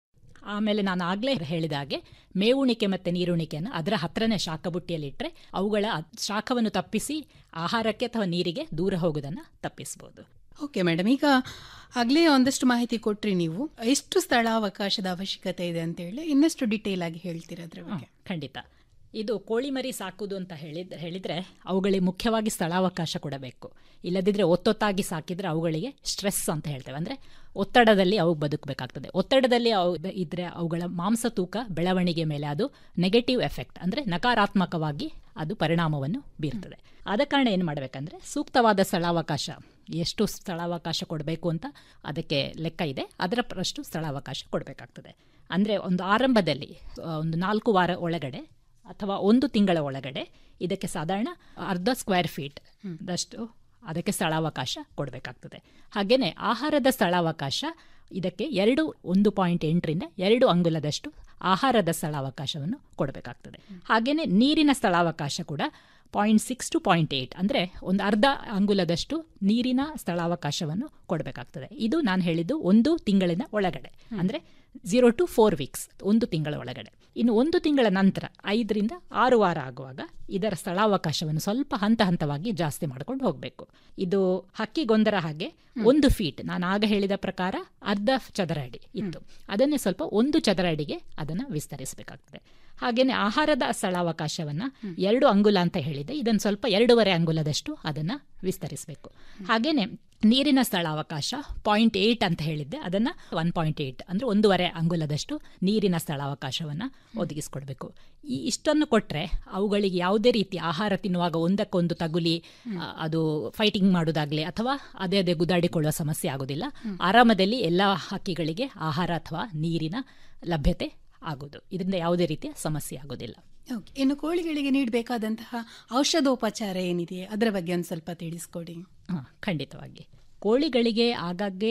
ಆಮೇಲೆ ನಾನು ಆಗಲೇ ಹೇಳಿದ ಹಾಗೆ ಮೇವುಣಿಕೆ ಮತ್ತು ನೀರುಣಿಕೆಯನ್ನು ಅದರ ಹತ್ರನೇ ಶಾಖಬುಟ್ಟಿಯಲ್ಲಿ ಇಟ್ಟರೆ ಅವುಗಳ ಶಾಖವನ್ನು ತಪ್ಪಿಸಿ ಆಹಾರಕ್ಕೆ ಅಥವಾ ನೀರಿಗೆ ದೂರ ಹೋಗೋದನ್ನು ತಪ್ಪಿಸ್ಬೋದು ಓಕೆ ಮೇಡಮ್ ಈಗ ಆಗಲೇ ಒಂದಷ್ಟು ಮಾಹಿತಿ ಕೊಟ್ರಿ ನೀವು ಎಷ್ಟು ಸ್ಥಳಾವಕಾಶದ ಅವಶ್ಯಕತೆ ಇದೆ ಅಂತ ಹೇಳಿ ಇನ್ನಷ್ಟು ಡಿಟೇಲ್ ಆಗಿ ಹೇಳ್ತೀರಾ ಅದ್ರ ಬಗ್ಗೆ ಖಂಡಿತ ಇದು ಕೋಳಿ ಮರಿ ಸಾಕುವುದು ಅಂತ ಹೇಳಿದ್ ಹೇಳಿದರೆ ಅವುಗಳಿಗೆ ಮುಖ್ಯವಾಗಿ ಸ್ಥಳಾವಕಾಶ ಕೊಡಬೇಕು ಇಲ್ಲದಿದ್ದರೆ ಒತ್ತೊತ್ತಾಗಿ ಸಾಕಿದರೆ ಅವುಗಳಿಗೆ ಸ್ಟ್ರೆಸ್ ಅಂತ ಹೇಳ್ತೇವೆ ಅಂದರೆ ಒತ್ತಡದಲ್ಲಿ ಅವು ಬದುಕಬೇಕಾಗ್ತದೆ ಒತ್ತಡದಲ್ಲಿ ಅವು ಇದ್ದರೆ ಅವುಗಳ ಮಾಂಸ ತೂಕ ಬೆಳವಣಿಗೆ ಮೇಲೆ ಅದು ನೆಗೆಟಿವ್ ಎಫೆಕ್ಟ್ ಅಂದರೆ ನಕಾರಾತ್ಮಕವಾಗಿ ಅದು ಪರಿಣಾಮವನ್ನು ಬೀರ್ತದೆ ಆದ ಕಾರಣ ಏನು ಮಾಡಬೇಕಂದ್ರೆ ಸೂಕ್ತವಾದ ಸ್ಥಳಾವಕಾಶ ಎಷ್ಟು ಸ್ಥಳಾವಕಾಶ ಕೊಡಬೇಕು ಅಂತ ಅದಕ್ಕೆ ಲೆಕ್ಕ ಇದೆ ಅದರ ಪ್ರಷ್ಟು ಸ್ಥಳಾವಕಾಶ ಕೊಡಬೇಕಾಗ್ತದೆ ಅಂದರೆ ಒಂದು ಆರಂಭದಲ್ಲಿ ಒಂದು ನಾಲ್ಕು ವಾರ ಒಳಗಡೆ ಅಥವಾ ಒಂದು ತಿಂಗಳ ಒಳಗಡೆ ಇದಕ್ಕೆ ಸಾಧಾರಣ ಅರ್ಧ ಸ್ಕ್ವೇರ್ ಫೀಟ್ ದಷ್ಟು ಅದಕ್ಕೆ ಸ್ಥಳಾವಕಾಶ ಕೊಡಬೇಕಾಗ್ತದೆ ಹಾಗೆಯೇ ಆಹಾರದ ಸ್ಥಳಾವಕಾಶ ಇದಕ್ಕೆ ಎರಡು ಒಂದು ಪಾಯಿಂಟ್ ಎಂಟರಿಂದ ಎರಡು ಅಂಗುಲದಷ್ಟು ಆಹಾರದ ಸ್ಥಳಾವಕಾಶವನ್ನು ಕೊಡಬೇಕಾಗ್ತದೆ ಹಾಗೆಯೇ ನೀರಿನ ಸ್ಥಳಾವಕಾಶ ಕೂಡ point six two point eight ಅಂದರೆ ಒಂದು ಅರ್ಧ ಅಂಗುಲದಷ್ಟು ನೀರಿನ ಸ್ಥಳಾವಕಾಶವನ್ನು ಕೊಡಬೇಕಾಗ್ತದೆ ಇದು ನಾನು ಹೇಳಿದ್ದು ಒಂದು ತಿಂಗಳಿನ ಒಳಗಡೆ ಅಂದರೆ ಝೀರೋ ಟು ಫೋರ್ ವೀಕ್ಸ್ ಒಂದು ತಿಂಗಳ ಒಳಗಡೆ ಇನ್ನು ಒಂದು ತಿಂಗಳ ನಂತರ ಐದರಿಂದ ಆರು ವಾರ ಆಗುವಾಗ ಇದರ ಸ್ಥಳಾವಕಾಶವನ್ನು ಸ್ವಲ್ಪ ಹಂತ ಹಂತವಾಗಿ ಜಾಸ್ತಿ ಮಾಡ್ಕೊಂಡು ಹೋಗಬೇಕು ಇದು ಹಕ್ಕಿಗೊಂದರ ಹಾಗೆ ಒಂದು ಫೀಟ್ ನಾನು ಆಗ ಹೇಳಿದ ಪ್ರಕಾರ ಅರ್ಧ ಚದರ ಅಡಿ ಇತ್ತು ಅದನ್ನೇ ಸ್ವಲ್ಪ ಒಂದು ಚದರ ಅಡಿಗೆ ಅದನ್ನು ವಿಸ್ತರಿಸಬೇಕಾಗ್ತದೆ ಹಾಗೆಯೇ ಆಹಾರದ ಸ್ಥಳಾವಕಾಶವನ್ನು ಎರಡು ಅಂಗುಲ ಅಂತ ಹೇಳಿದೆ ಇದನ್ನು ಸ್ವಲ್ಪ ಎರಡೂವರೆ ಅಂಗುಲದಷ್ಟು ಅದನ್ನು ವಿಸ್ತರಿಸಬೇಕು ಹಾಗೆಯೇ ನೀರಿನ ಸ್ಥಳಾವಕಾಶ ಪಾಯಿಂಟ್ ಏಯ್ಟ್ ಅಂತ ಹೇಳಿದ್ದೆ ಅದನ್ನು ಒನ್ ಪಾಯಿಂಟ್ ಏಯ್ಟ್ ಅಂದರೆ ಒಂದೂವರೆ ಅಂಗುಲದಷ್ಟು ನೀರಿನ ಸ್ಥಳಾವಕಾಶವನ್ನು ಒದಗಿಸ್ಕೊಡ್ಬೇಕು ಈ ಇಷ್ಟನ್ನು ಕೊಟ್ಟರೆ ಅವುಗಳಿಗೆ ಯಾವುದೇ ರೀತಿ ಆಹಾರ ತಿನ್ನುವಾಗ ಒಂದಕ್ಕೊಂದು ತಗುಲಿ ಅದು ಫೈಟಿಂಗ್ ಮಾಡೋದಾಗಲಿ ಅಥವಾ ಅದೇ ಅದೇ ಗುದಾಡಿಕೊಳ್ಳುವ ಸಮಸ್ಯೆ ಆಗೋದಿಲ್ಲ ಆರಾಮದಲ್ಲಿ ಎಲ್ಲ ಹಕ್ಕಿಗಳಿಗೆ ಆಹಾರ ಅಥವಾ ನೀರಿನ ಲಭ್ಯತೆ ಆಗೋದು ಇದರಿಂದ ಯಾವುದೇ ರೀತಿಯ ಸಮಸ್ಯೆ ಆಗೋದಿಲ್ಲ ಓಕೆ ಇನ್ನು ಕೋಳಿಗಳಿಗೆ ನೀಡಬೇಕಾದಂತಹ ಔಷಧೋಪಚಾರ ಏನಿದೆ ಅದರ ಬಗ್ಗೆ ಒಂದು ಸ್ವಲ್ಪ ತಿಳಿಸ್ಕೊಡಿ ಹಾಂ ಖಂಡಿತವಾಗಿ ಕೋಳಿಗಳಿಗೆ ಆಗಾಗ್ಗೆ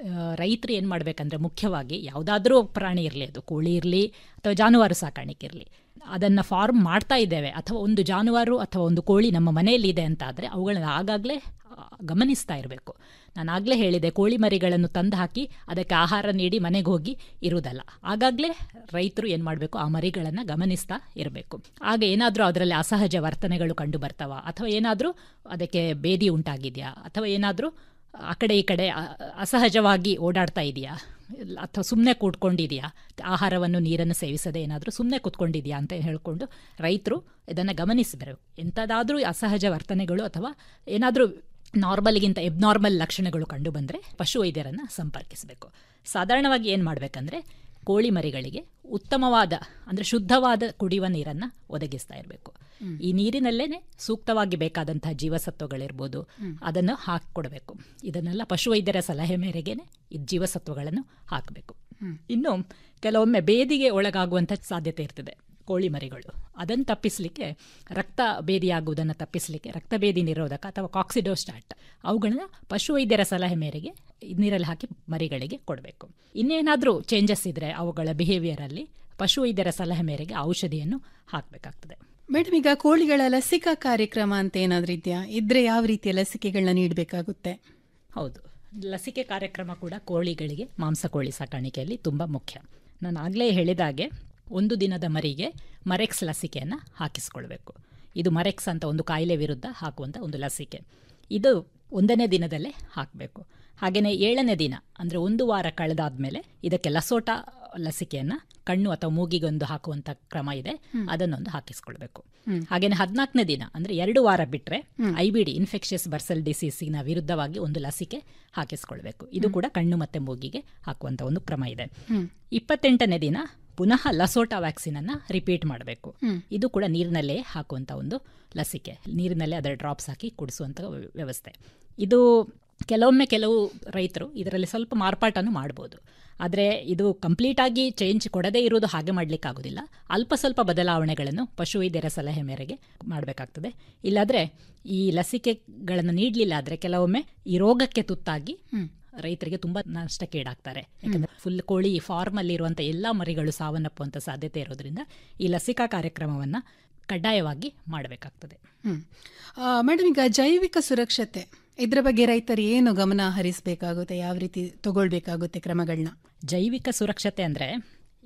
ರೈತರು ಏನು ಮಾಡಬೇಕಂದ್ರೆ ಮುಖ್ಯವಾಗಿ ಯಾವುದಾದ್ರೂ ಪ್ರಾಣಿ ಇರಲಿ ಅದು ಕೋಳಿ ಇರಲಿ ಅಥವಾ ಜಾನುವಾರು ಸಾಕಾಣಿಕೆ ಇರಲಿ ಅದನ್ನು ಫಾರ್ಮ್ ಮಾಡ್ತಾ ಇದ್ದೇವೆ ಅಥವಾ ಒಂದು ಜಾನುವಾರು ಅಥವಾ ಒಂದು ಕೋಳಿ ನಮ್ಮ ಮನೆಯಲ್ಲಿ ಇದೆ ಅಂತ ಆದರೆ ಅವುಗಳನ್ನ ಆಗಾಗಲೇ ಗಮನಿಸ್ತಾ ಇರಬೇಕು ನಾನು ಆಗಲೇ ಹೇಳಿದೆ ಕೋಳಿ ಮರಿಗಳನ್ನು ತಂದು ಹಾಕಿ ಅದಕ್ಕೆ ಆಹಾರ ನೀಡಿ ಮನೆಗೆ ಹೋಗಿ ಇರುವುದಲ್ಲ ಆಗಾಗಲೇ ರೈತರು ಏನು ಮಾಡಬೇಕು ಆ ಮರಿಗಳನ್ನು ಗಮನಿಸ್ತಾ ಇರಬೇಕು ಆಗ ಏನಾದರೂ ಅದರಲ್ಲಿ ಅಸಹಜ ವರ್ತನೆಗಳು ಕಂಡು ಬರ್ತಾವ ಅಥವಾ ಏನಾದರೂ ಅದಕ್ಕೆ ಬೇದಿ ಉಂಟಾಗಿದೆಯಾ ಅಥವಾ ಏನಾದರೂ ಆ ಕಡೆ ಈ ಕಡೆ ಅಸಹಜವಾಗಿ ಓಡಾಡ್ತಾ ಇದೆಯಾ ಅಥವಾ ಸುಮ್ಮನೆ ಕೂತ್ಕೊಂಡಿದೆಯಾ ಆಹಾರವನ್ನು ನೀರನ್ನು ಸೇವಿಸದೆ ಏನಾದರೂ ಸುಮ್ಮನೆ ಕೂತ್ಕೊಂಡಿದೆಯಾ ಅಂತ ಹೇಳಿಕೊಂಡು ರೈತರು ಇದನ್ನು ಗಮನಿಸಬೇಕು ಎಂಥದಾದರೂ ಅಸಹಜ ವರ್ತನೆಗಳು ಅಥವಾ ಏನಾದರೂ ನಾರ್ಮಲ್ಗಿಂತ ಎಬ್ನಾರ್ಮಲ್ ಲಕ್ಷಣಗಳು ಕಂಡು ಬಂದರೆ ಪಶು ವೈದ್ಯರನ್ನು ಸಂಪರ್ಕಿಸಬೇಕು ಸಾಧಾರಣವಾಗಿ ಏನು ಮಾಡಬೇಕಂದ್ರೆ ಕೋಳಿ ಮರಿಗಳಿಗೆ ಉತ್ತಮವಾದ ಅಂದರೆ ಶುದ್ಧವಾದ ಕುಡಿಯುವ ನೀರನ್ನು ಒದಗಿಸ್ತಾ ಇರಬೇಕು ಈ ನೀರಿನಲ್ಲೇ ಸೂಕ್ತವಾಗಿ ಬೇಕಾದಂತಹ ಜೀವಸತ್ವಗಳಿರ್ಬೋದು ಅದನ್ನು ಹಾಕಿಕೊಡ್ಬೇಕು ಇದನ್ನೆಲ್ಲ ಪಶುವೈದ್ಯರ ಸಲಹೆ ಮೇರೆಗೆ ಈ ಜೀವಸತ್ವಗಳನ್ನು ಹಾಕಬೇಕು ಇನ್ನು ಕೆಲವೊಮ್ಮೆ ಬೇದಿಗೆ ಒಳಗಾಗುವಂಥ ಸಾಧ್ಯತೆ ಇರ್ತದೆ ಕೋಳಿ ಮರಿಗಳು ಅದನ್ನು ತಪ್ಪಿಸಲಿಕ್ಕೆ ರಕ್ತ ಬೇದಿಯಾಗುವುದನ್ನು ತಪ್ಪಿಸಲಿಕ್ಕೆ ರಕ್ತಬೇದಿ ನಿರೋಧಕ ಅಥವಾ ಕಾಕ್ಸಿಡೋಸ್ಟಾಟ್ ಅವುಗಳನ್ನ ಪಶುವೈದ್ಯರ ಸಲಹೆ ಮೇರೆಗೆ ನೀರಲ್ಲಿ ಹಾಕಿ ಮರಿಗಳಿಗೆ ಕೊಡಬೇಕು ಇನ್ನೇನಾದರೂ ಚೇಂಜಸ್ ಇದ್ದರೆ ಅವುಗಳ ಬಿಹೇವಿಯರಲ್ಲಿ ಪಶುವೈದ್ಯರ ಸಲಹೆ ಮೇರೆಗೆ ಔಷಧಿಯನ್ನು ಹಾಕಬೇಕಾಗ್ತದೆ ಮೇಡಮ್ ಈಗ ಕೋಳಿಗಳ ಲಸಿಕಾ ಕಾರ್ಯಕ್ರಮ ಅಂತ ಏನಾದರೂ ಇದೆಯಾ ಇದ್ರೆ ಯಾವ ರೀತಿಯ ಲಸಿಕೆಗಳನ್ನ ನೀಡಬೇಕಾಗುತ್ತೆ ಹೌದು ಲಸಿಕೆ ಕಾರ್ಯಕ್ರಮ ಕೂಡ ಕೋಳಿಗಳಿಗೆ ಮಾಂಸ ಕೋಳಿ ಸಾಕಾಣಿಕೆಯಲ್ಲಿ ತುಂಬ ಮುಖ್ಯ ನಾನು ಆಗಲೇ ಹೇಳಿದಾಗೆ ಒಂದು ದಿನದ ಮರಿಗೆ ಮರೆಕ್ಸ್ ಲಸಿಕೆಯನ್ನು ಹಾಕಿಸ್ಕೊಳ್ಬೇಕು ಇದು ಮರೆಕ್ಸ್ ಅಂತ ಒಂದು ಕಾಯಿಲೆ ವಿರುದ್ಧ ಹಾಕುವಂಥ ಒಂದು ಲಸಿಕೆ ಇದು ಒಂದನೇ ದಿನದಲ್ಲೇ ಹಾಕಬೇಕು ಹಾಗೆಯೇ ಏಳನೇ ದಿನ ಅಂದರೆ ಒಂದು ವಾರ ಕಳೆದಾದ ಮೇಲೆ ಇದಕ್ಕೆ ಲಸೋಟ ಲಸಿಕೆಯನ್ನು ಕಣ್ಣು ಅಥವಾ ಮೂಗಿಗೊಂದು ಹಾಕುವಂಥ ಕ್ರಮ ಇದೆ ಅದನ್ನೊಂದು ಹಾಕಿಸ್ಕೊಳ್ಬೇಕು ಹಾಗೆಯೇ ಹದಿನಾಲ್ಕನೇ ದಿನ ಅಂದರೆ ಎರಡು ವಾರ ಬಿಟ್ಟರೆ I B D infectious bursal ಡಿಸೀಸಿನ ವಿರುದ್ಧವಾಗಿ ಒಂದು ಲಸಿಕೆ ಹಾಕಿಸ್ಕೊಳ್ಬೇಕು ಇದು ಕೂಡ ಕಣ್ಣು ಮತ್ತು ಮೂಗಿಗೆ ಹಾಕುವಂಥ ಒಂದು ಕ್ರಮ ಇದೆ ಇಪ್ಪತ್ತೆಂಟನೇ ದಿನ ಪುನಃ ಲಸೋಟ ವ್ಯಾಕ್ಸಿನ್ ಅನ್ನ ರಿಪೀಟ್ ಮಾಡಬೇಕು ಇದು ಕೂಡ ನೀರಿನಲ್ಲೇ ಹಾಕುವಂಥ ಒಂದು ಲಸಿಕೆ ನೀರಿನಲ್ಲೇ ಅದರ ಡ್ರಾಪ್ಸ್ ಹಾಕಿ ಕುಡಿಸುವಂಥ ವ್ಯವಸ್ಥೆ ಇದು ಕೆಲವೊಮ್ಮೆ ಕೆಲವು ರೈತರು ಇದರಲ್ಲಿ ಸ್ವಲ್ಪ ಮಾರ್ಪಾಟನ್ನು ಮಾಡ್ಬೋದು ಆದರೆ ಇದು ಕಂಪ್ಲೀಟಾಗಿ ಚೇಂಜ್ ಕೊಡದೇ ಇರುವುದು ಹಾಗೆ ಮಾಡಲಿಕ್ಕಾಗೋದಿಲ್ಲ ಅಲ್ಪ ಸ್ವಲ್ಪ ಬದಲಾವಣೆಗಳನ್ನು ಪಶುವೈದ್ಯರ ಸಲಹೆ ಮೇರೆಗೆ ಮಾಡಬೇಕಾಗ್ತದೆ ಇಲ್ಲಾದರೆ ಈ ಲಸಿಕೆಗಳನ್ನು ನೀಡಲಿಲ್ಲ ಆದರೆ ಕೆಲವೊಮ್ಮೆ ಈ ರೋಗಕ್ಕೆ ತುತ್ತಾಗಿ ರೈತರಿಗೆ ತುಂಬ ನಷ್ಟಕ್ಕೀಡಾಗ್ತಾರೆ ಯಾಕಂದರೆ ಫುಲ್ ಕೋಳಿ ಫಾರ್ಮಲ್ಲಿ ಇರುವಂಥ ಎಲ್ಲ ಮರಿಗಳು ಸಾವನ್ನಪ್ಪುವಂಥ ಸಾಧ್ಯತೆ ಇರೋದ್ರಿಂದ ಈ ಲಸಿಕಾ ಕಾರ್ಯಕ್ರಮವನ್ನು ಕಡ್ಡಾಯವಾಗಿ ಮಾಡಬೇಕಾಗ್ತದೆ ಮೇಡಮ್ ಈಗ ಜೈವಿಕ ಸುರಕ್ಷತೆ ಇದರ ಬಗ್ಗೆ ರೈತರು ಏನು ಗಮನ ಹರಿಸಬೇಕಾಗುತ್ತೆ ಯಾವ ರೀತಿ ತಗೊಳ್ಬೇಕಾಗುತ್ತೆ ಕ್ರಮಗಳನ್ನ ಜೈವಿಕ ಸುರಕ್ಷತೆ ಅಂದರೆ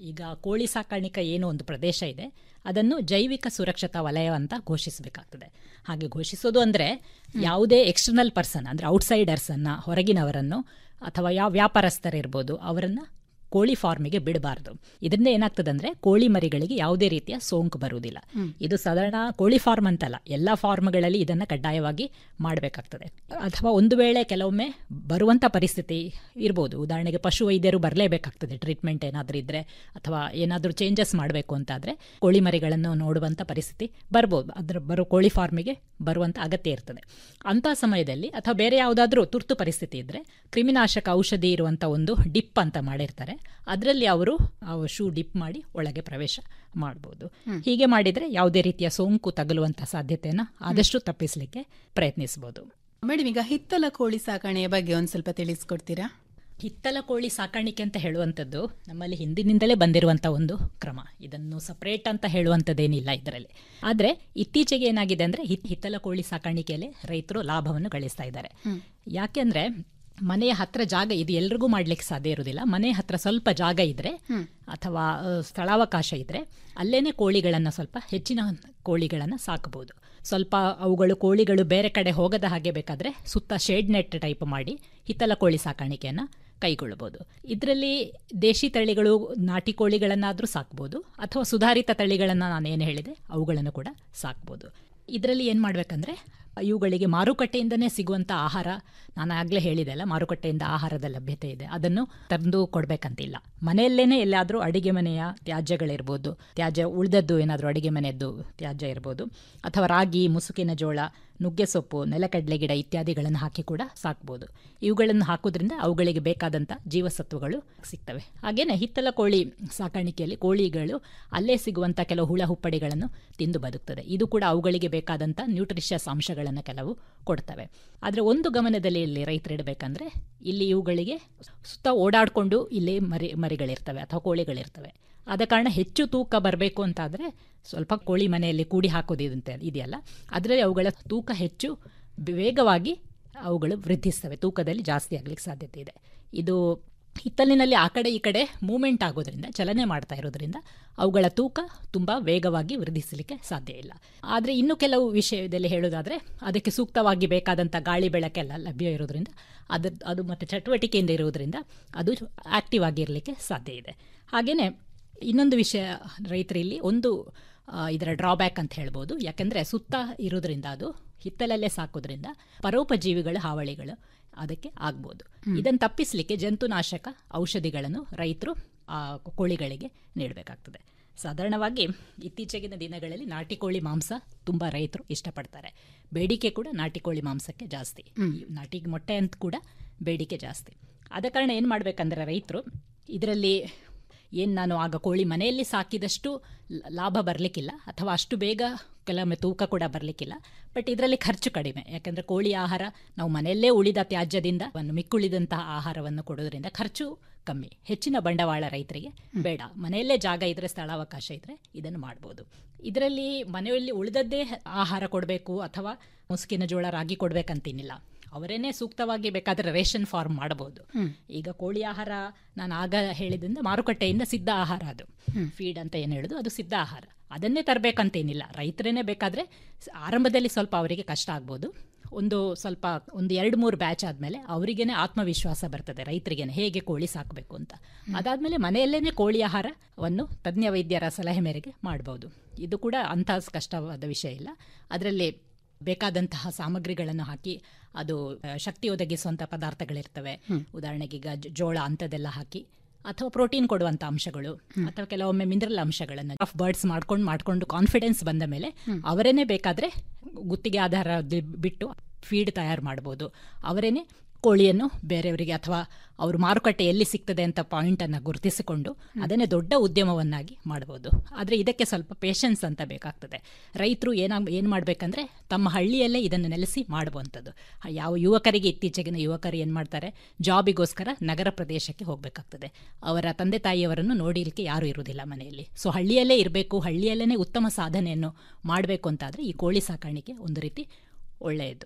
ಈಗ ಕೋಳಿ ಸಾಕಾಣಿಕೆ ಏನು ಒಂದು ಪ್ರದೇಶ ಇದೆ ಅದನ್ನು ಜೈವಿಕ ಸುರಕ್ಷತಾ ವಲಯ ಅಂತ ಘೋಷಿಸಬೇಕಾಗ್ತದೆ ಹಾಗೆ ಘೋಷಿಸೋದು ಅಂದರೆ ಯಾವುದೇ ಎಕ್ಸ್ಟರ್ನಲ್ ಪರ್ಸನ್ ಅಂದರೆ ಔಟ್ಸೈಡರ್ಸನ್ನು ಹೊರಗಿನವರನ್ನು ಅಥವಾ ಯಾವ ವ್ಯಾಪಾರಸ್ಥರಿರ್ಬೋದು ಅವರನ್ನು ಕೋಳಿ ಫಾರ್ಮಿಗೆ ಬಿಡಬಾರ್ದು ಇದರಿಂದ ಏನಾಗ್ತದೆ ಅಂದ್ರೆ ಕೋಳಿ ಮರಿಗಳಿಗೆ ಯಾವುದೇ ರೀತಿಯ ಸೋಂಕು ಬರುವುದಿಲ್ಲ ಇದು ಸಾಧಾರಣ ಕೋಳಿ ಫಾರ್ಮ್ ಅಂತಲ್ಲ ಎಲ್ಲ ಫಾರ್ಮ್ಗಳಲ್ಲಿ ಇದನ್ನು ಕಡ್ಡಾಯವಾಗಿ ಮಾಡಬೇಕಾಗ್ತದೆ ಅಥವಾ ಒಂದು ವೇಳೆ ಕೆಲವೊಮ್ಮೆ ಬರುವಂಥ ಪರಿಸ್ಥಿತಿ ಇರ್ಬೋದು ಉದಾಹರಣೆಗೆ ಪಶು ವೈದ್ಯರು ಬರಲೇಬೇಕಾಗ್ತದೆ ಟ್ರೀಟ್ಮೆಂಟ್ ಏನಾದರೂ ಇದ್ದರೆ ಅಥವಾ ಏನಾದರೂ ಚೇಂಜಸ್ ಮಾಡಬೇಕು ಅಂತಾದರೆ ಕೋಳಿ ಮರಿಗಳನ್ನು ನೋಡುವಂಥ ಪರಿಸ್ಥಿತಿ ಬರ್ಬೋದು ಅದರ ಬರೋ ಕೋಳಿ ಫಾರ್ಮಿಗೆ ಬರುವಂಥ ಅಗತ್ಯ ಇರ್ತದೆ ಅಂಥ ಸಮಯದಲ್ಲಿ ಅಥವಾ ಬೇರೆ ಯಾವುದಾದ್ರೂ ತುರ್ತು ಪರಿಸ್ಥಿತಿ ಇದ್ದರೆ ಕ್ರಿಮಿನಾಶಕ ಔಷಧಿ ಇರುವಂಥ ಒಂದು ಡಿಪ್ ಅಂತ ಮಾಡಿರ್ತಾರೆ ಅದರಲ್ಲಿ ಅವರು ಶೂ ಡಿಪ್ ಮಾಡಿ ಒಳಗೆ ಪ್ರವೇಶ ಮಾಡ್ಬೋದು ಹೀಗೆ ಮಾಡಿದರೆ ಯಾವುದೇ ರೀತಿಯ ಸೋಂಕು ತಗುಲುವಂಥ ಸಾಧ್ಯತೆಯನ್ನು ಆದಷ್ಟು ತಪ್ಪಿಸಲಿಕ್ಕೆ ಪ್ರಯತ್ನಿಸಬಹುದು ಮೇಡಮ್ ಈಗ ಹಿತ್ತಲ ಕೋಳಿ ಸಾಕಣೆಯ ಬಗ್ಗೆ ಒಂದು ಸ್ವಲ್ಪ ತಿಳಿಸ್ಕೊಡ್ತೀರಾ ಹಿತ್ತಲ ಕೋಳಿ ಸಾಕಾಣಿಕೆ ಅಂತ ಹೇಳುವಂಥದ್ದು ನಮ್ಮಲ್ಲಿ ಹಿಂದಿನಿಂದಲೇ ಬಂದಿರುವಂಥ ಒಂದು ಕ್ರಮ ಇದನ್ನು ಸಪರೇಟ್ ಅಂತ ಹೇಳುವಂಥದ್ದೇನಿಲ್ಲ ಇದರಲ್ಲಿ ಆದರೆ ಇತ್ತೀಚೆಗೆ ಏನಾಗಿದೆ ಅಂದರೆ ಹಿತ್ತಲ ಕೋಳಿ ಸಾಕಾಣಿಕೆಯಲ್ಲಿ ರೈತರು ಲಾಭವನ್ನು ಗಳಿಸ್ತಾ ಇದ್ದಾರೆ ಯಾಕೆಂದ್ರೆ ಮನೆಯ ಹತ್ರ ಜಾಗ ಇದು ಎಲ್ರಿಗೂ ಮಾಡ್ಲಿಕ್ಕೆ ಸಾಧ್ಯ ಇರುವುದಿಲ್ಲ ಮನೆ ಹತ್ರ ಸ್ವಲ್ಪ ಜಾಗ ಇದ್ರೆ ಅಥವಾ ಸ್ಥಳಾವಕಾಶ ಇದ್ರೆ ಅಲ್ಲೇನೆ ಕೋಳಿಗಳನ್ನು ಸ್ವಲ್ಪ ಹೆಚ್ಚಿನ ಕೋಳಿಗಳನ್ನು ಸಾಕಬಹುದು ಸ್ವಲ್ಪ ಅವುಗಳು ಕೋಳಿಗಳು ಬೇರೆ ಕಡೆ ಹೋಗದ ಹಾಗೆ ಬೇಕಾದ್ರೆ ಸುತ್ತ ಶೇಡ್ ನೆಟ್ ಟೈಪ್ ಮಾಡಿ ಹಿತ್ತಲ ಕೋಳಿ ಸಾಕಾಣಿಕೆಯನ್ನು ಕೈಗೊಳ್ಳಬಹುದು ಇದರಲ್ಲಿ ದೇಶಿ ತಳಿಗಳು ನಾಟಿ ಕೋಳಿಗಳನ್ನಾದರೂ ಸಾಕ್ಬೋದು ಅಥವಾ ಸುಧಾರಿತ ತಳಿಗಳನ್ನು ನಾನು ಏನು ಹೇಳಿದೆ ಅವುಗಳನ್ನು ಕೂಡ ಸಾಕ್ಬೋದು ಇದರಲ್ಲಿ ಏನು ಮಾಡಬೇಕಂದ್ರೆ ಇವುಗಳಿಗೆ ಮಾರುಕಟ್ಟೆಯಿಂದನೇ ಸಿಗುವಂಥ ಆಹಾರ ನಾನು ಆಗಲೇ ಹೇಳಿದೆ ಅಲ್ಲ ಮಾರುಕಟ್ಟೆಯಿಂದ ಆಹಾರದ ಲಭ್ಯತೆ ಇದೆ ಅದನ್ನು ತಂದು ಕೊಡಬೇಕಂತಿಲ್ಲ ಮನೆಯಲ್ಲೇನೆ ಎಲ್ಲಾದರೂ ಅಡಿಗೆ ಮನೆಯ ತ್ಯಾಜ್ಯಗಳಿರ್ಬೋದು ತ್ಯಾಜ್ಯ ಉಳಿದದ್ದು ಏನಾದರೂ ಅಡಿಗೆ ಮನೆಯದ್ದು ತ್ಯಾಜ್ಯ ಇರ್ಬೋದು ಅಥವಾ ರಾಗಿ ಮುಸುಕಿನ ಜೋಳ ನುಗ್ಗೆ ಸೊಪ್ಪು ನೆಲಕಡಲೆ ಗಿಡ ಇತ್ಯಾದಿಗಳನ್ನು ಹಾಕಿ ಕೂಡ ಸಾಕ್ಬೋದು ಇವುಗಳನ್ನು ಹಾಕೋದ್ರಿಂದ ಅವುಗಳಿಗೆ ಬೇಕಾದಂಥ ಜೀವಸತ್ವಗಳು ಸಿಗ್ತವೆ ಹಾಗೆಯೇ ಹಿತ್ತಲ ಕೋಳಿ ಸಾಕಾಣಿಕೆಯಲ್ಲಿ ಕೋಳಿಗಳು ಅಲ್ಲೇ ಸಿಗುವಂಥ ಕೆಲವು ಹುಳ ಹುಪ್ಪಡಿಗಳನ್ನು ತಿಂದು ಬದುಕ್ತದೆ ಇದು ಕೂಡ ಅವುಗಳಿಗೆ ಬೇಕಾದಂಥ ನ್ಯೂಟ್ರಿಷಸ್ ಅಂಶಗಳನ್ನು ಕೆಲವು ಕೊಡ್ತವೆ ಆದರೆ ಒಂದು ಗಮನದಲ್ಲಿ ಇಲ್ಲಿ ರೈತರು ಇಡಬೇಕಂದ್ರೆ ಇಲ್ಲಿ ಇವುಗಳಿಗೆ ಸುತ್ತ ಓಡಾಡಿಕೊಂಡು ಇಲ್ಲಿ ಮರಿ ಮರಿಗಳಿರ್ತವೆ ಅಥವಾ ಕೋಳಿಗಳಿರ್ತವೆ ಆದ ಕಾರಣ ಹೆಚ್ಚು ತೂಕ ಬರಬೇಕು ಅಂತಾದರೆ ಸ್ವಲ್ಪ ಕೋಳಿ ಮನೆಯಲ್ಲಿ ಕೂಡಿ ಹಾಕೋದಿದಂತೆ ಇದೆಯಲ್ಲ ಅದರಲ್ಲಿ ಅವುಗಳ ತೂಕ ಹೆಚ್ಚು ವೇಗವಾಗಿ ಅವುಗಳು ವೃದ್ಧಿಸ್ತವೆ ತೂಕದಲ್ಲಿ ಜಾಸ್ತಿ ಆಗಲಿಕ್ಕೆ ಸಾಧ್ಯತೆ ಇದೆ ಇದು ಹಿತ್ತಲಿನಲ್ಲಿ ಆ ಕಡೆ ಈ ಕಡೆ ಮೂಮೆಂಟ್ ಆಗೋದ್ರಿಂದ ಚಲನೆ ಮಾಡ್ತಾ ಇರೋದ್ರಿಂದ ಅವುಗಳ ತೂಕ ತುಂಬ ವೇಗವಾಗಿ ವೃದ್ಧಿಸಲಿಕ್ಕೆ ಸಾಧ್ಯ ಇಲ್ಲ ಆದರೆ ಇನ್ನು ಕೆಲವು ವಿಷಯದಲ್ಲಿ ಹೇಳೋದಾದರೆ ಅದಕ್ಕೆ ಸೂಕ್ತವಾಗಿ ಬೇಕಾದಂಥ ಗಾಳಿ ಬೆಳಕೆಲ್ಲ ಲಭ್ಯ ಇರೋದ್ರಿಂದ ಅದು ಅದು ಮತ್ತು ಚಟುವಟಿಕೆಯಿಂದ ಇರುವುದರಿಂದ ಅದು ಆಕ್ಟಿವ್ ಆಗಿರಲಿಕ್ಕೆ ಸಾಧ್ಯ ಇದೆ ಹಾಗೆಯೇ ಇನ್ನೊಂದು ವಿಷಯ ರೈತರಲ್ಲಿ ಒಂದು ಇದರ ಡ್ರಾಬ್ಯಾಕ್ ಅಂತ ಹೇಳ್ಬೋದು ಯಾಕೆಂದರೆ ಸುತ್ತ ಇರೋದ್ರಿಂದ ಅದು ಹಿತ್ತಲಲ್ಲೇ ಸಾಕೋದ್ರಿಂದ ಪರೋಪಜೀವಿಗಳ ಹಾವಳಿಗಳು ಅದಕ್ಕೆ ಆಗ್ಬೋದು ಇದನ್ನು ತಪ್ಪಿಸಲಿಕ್ಕೆ ಜಂತುನಾಶಕ ಔಷಧಿಗಳನ್ನು ರೈತರು ಆ ಕೋಳಿಗಳಿಗೆ ನೀಡಬೇಕಾಗ್ತದೆ ಸಾಧಾರಣವಾಗಿ ಇತ್ತೀಚೆಗಿನ ದಿನಗಳಲ್ಲಿ ನಾಟಿ ಕೋಳಿ ಮಾಂಸ ತುಂಬ ರೈತರು ಇಷ್ಟಪಡ್ತಾರೆ ಬೇಡಿಕೆ ಕೂಡ ನಾಟಿ ಕೋಳಿ ಮಾಂಸಕ್ಕೆ ಜಾಸ್ತಿ ನಾಟಿ ಮೊಟ್ಟೆ ಅಂತ ಕೂಡ ಬೇಡಿಕೆ ಜಾಸ್ತಿ ಆದ ಕಾರಣ ಏನು ಮಾಡಬೇಕಂದ್ರೆ ರೈತರು ಇದರಲ್ಲಿ ಏನು ನಾನು ಆಗ ಕೋಳಿ ಮನೆಯಲ್ಲಿ ಸಾಕಿದಷ್ಟು ಲಾಭ ಬರಲಿಕ್ಕಿಲ್ಲ ಅಥವಾ ಅಷ್ಟು ಬೇಗ ಕೆಲವೊಮ್ಮೆ ತೂಕ ಕೂಡ ಬರಲಿಕ್ಕಿಲ್ಲ ಬಟ್ ಇದರಲ್ಲಿ ಖರ್ಚು ಕಡಿಮೆ ಯಾಕಂದರೆ ಕೋಳಿ ಆಹಾರ ನಾವು ಮನೆಯಲ್ಲೇ ಉಳಿದ ತ್ಯಾಜ್ಯದಿಂದ ಮಿಕ್ಕುಳಿದಂತಹ ಆಹಾರವನ್ನು ಕೊಡೋದ್ರಿಂದ ಖರ್ಚು ಕಮ್ಮಿ ಹೆಚ್ಚಿನ ಬಂಡವಾಳ ರೈತರಿಗೆ ಬೇಡ ಮನೆಯಲ್ಲೇ ಜಾಗ ಇದ್ರೆ ಸ್ಥಳಾವಕಾಶ ಇದ್ರೆ ಇದನ್ನು ಮಾಡ್ಬೋದು ಇದರಲ್ಲಿ ಮನೆಯಲ್ಲಿ ಉಳಿದದ್ದೇ ಆಹಾರ ಕೊಡಬೇಕು ಅಥವಾ ಮುಸುಕಿನ ಜೋಳ ರಾಗಿ ಕೊಡಬೇಕಂತೇನಿಲ್ಲ ಅವರೇನೆ ಸೂಕ್ತವಾಗಿ ಬೇಕಾದರೆ ರೇಷನ್ ಫಾರ್ಮ್ ಮಾಡಬಹುದು ಈಗ ಕೋಳಿ ಆಹಾರ ನಾನು ಆಗ ಹೇಳಿದ್ರಿಂದ ಮಾರುಕಟ್ಟೆಯಿಂದ ಸಿದ್ಧ ಆಹಾರ ಅದು ಫೀಡ್ ಅಂತ ಏನು ಹೇಳುದು ಅದು ಸಿದ್ಧ ಆಹಾರ ಅದನ್ನೇ ತರಬೇಕಂತೇನಿಲ್ಲ ರೈತರೇನೆ ಬೇಕಾದರೆ ಆರಂಭದಲ್ಲಿ ಸ್ವಲ್ಪ ಅವರಿಗೆ ಕಷ್ಟ ಆಗ್ಬೋದು ಒಂದು ಸ್ವಲ್ಪ ಒಂದು ಎರಡು ಮೂರು ಬ್ಯಾಚ್ ಆದಮೇಲೆ ಅವರಿಗೇನೆ ಆತ್ಮವಿಶ್ವಾಸ ಬರ್ತದೆ ರೈತರಿಗೇನೆ ಹೇಗೆ ಕೋಳಿ ಸಾಕಬೇಕು ಅಂತ ಅದಾದಮೇಲೆ ಮನೆಯಲ್ಲೇನೆ ಕೋಳಿ ಆಹಾರವನ್ನು ತಜ್ಞ ವೈದ್ಯರ ಸಲಹೆ ಮೇರೆಗೆ ಮಾಡಬಹುದು ಇದು ಕೂಡ ಅಂಥ ಕಷ್ಟವಾದ ವಿಷಯ ಇಲ್ಲ ಅದರಲ್ಲಿ ಬೇಕಾದಂತಹ ಸಾಮಗ್ರಿಗಳನ್ನು ಹಾಕಿ ಅದು ಶಕ್ತಿ ಒದಗಿಸುವಂಥ ಪದಾರ್ಥಗಳಿರ್ತವೆ ಉದಾಹರಣೆಗೆ ಈಗ ಜೋಳ ಅಂಥದ್ದೆಲ್ಲ ಹಾಕಿ ಅಥವಾ ಪ್ರೋಟೀನ್ ಕೊಡುವಂಥ ಅಂಶಗಳು ಅಥವಾ ಕೆಲವೊಮ್ಮೆ ಮಿನರಲ್ ಅಂಶಗಳನ್ನು ಆಫ್ ಬರ್ಡ್ಸ್ ಮಾಡ್ಕೊಂಡು ಮಾಡ್ಕೊಂಡು ಕಾನ್ಫಿಡೆನ್ಸ್ ಬಂದ ಮೇಲೆ ಅವರೇನೆ ಬೇಕಾದರೆ ಗುತ್ತಿಗೆ ಆಧಾರ ಬಿಟ್ಟು ಫೀಡ್ ತಯಾರು ಮಾಡ್ಬೋದು ಅವರೇನೆ ಕೋಳಿಯನ್ನು ಬೇರೆಯವರಿಗೆ ಅಥವಾ ಅವರು ಮಾರುಕಟ್ಟೆ ಎಲ್ಲಿ ಸಿಗ್ತದೆ ಅಂತ ಪಾಯಿಂಟನ್ನು ಗುರುತಿಸಿಕೊಂಡು ಅದನ್ನೇ ದೊಡ್ಡ ಉದ್ಯಮವನ್ನಾಗಿ ಮಾಡ್ಬೋದು ಆದರೆ ಇದಕ್ಕೆ ಸ್ವಲ್ಪ ಪೇಷನ್ಸ್ ಅಂತ ಬೇಕಾಗ್ತದೆ ರೈತರು ಏನಾಗ ಏನು ಮಾಡಬೇಕಂದ್ರೆ ತಮ್ಮ ಹಳ್ಳಿಯಲ್ಲೇ ಇದನ್ನು ನೆಲೆಸಿ ಮಾಡುವಂಥದ್ದು ಯಾವ ಯುವಕರಿಗೆ ಇತ್ತೀಚೆಗಿನ ಯುವಕರು ಏನು ಮಾಡ್ತಾರೆ ಜಾಬಿಗೋಸ್ಕರ ನಗರ ಪ್ರದೇಶಕ್ಕೆ ಹೋಗಬೇಕಾಗ್ತದೆ ಅವರ ತಂದೆ ತಾಯಿಯವರನ್ನು ನೋಡಲಿಕ್ಕೆ ಯಾರೂ ಇರುವುದಿಲ್ಲ ಮನೆಯಲ್ಲಿ ಸೊ ಹಳ್ಳಿಯಲ್ಲೇ ಇರಬೇಕು ಹಳ್ಳಿಯಲ್ಲೇ ಉತ್ತಮ ಸಾಧನೆಯನ್ನು ಮಾಡಬೇಕು ಅಂತಾದರೆ ಈ ಕೋಳಿ ಸಾಕಾಣಿಕೆ ಒಂದು ರೀತಿ ಒಳ್ಳೆಯದು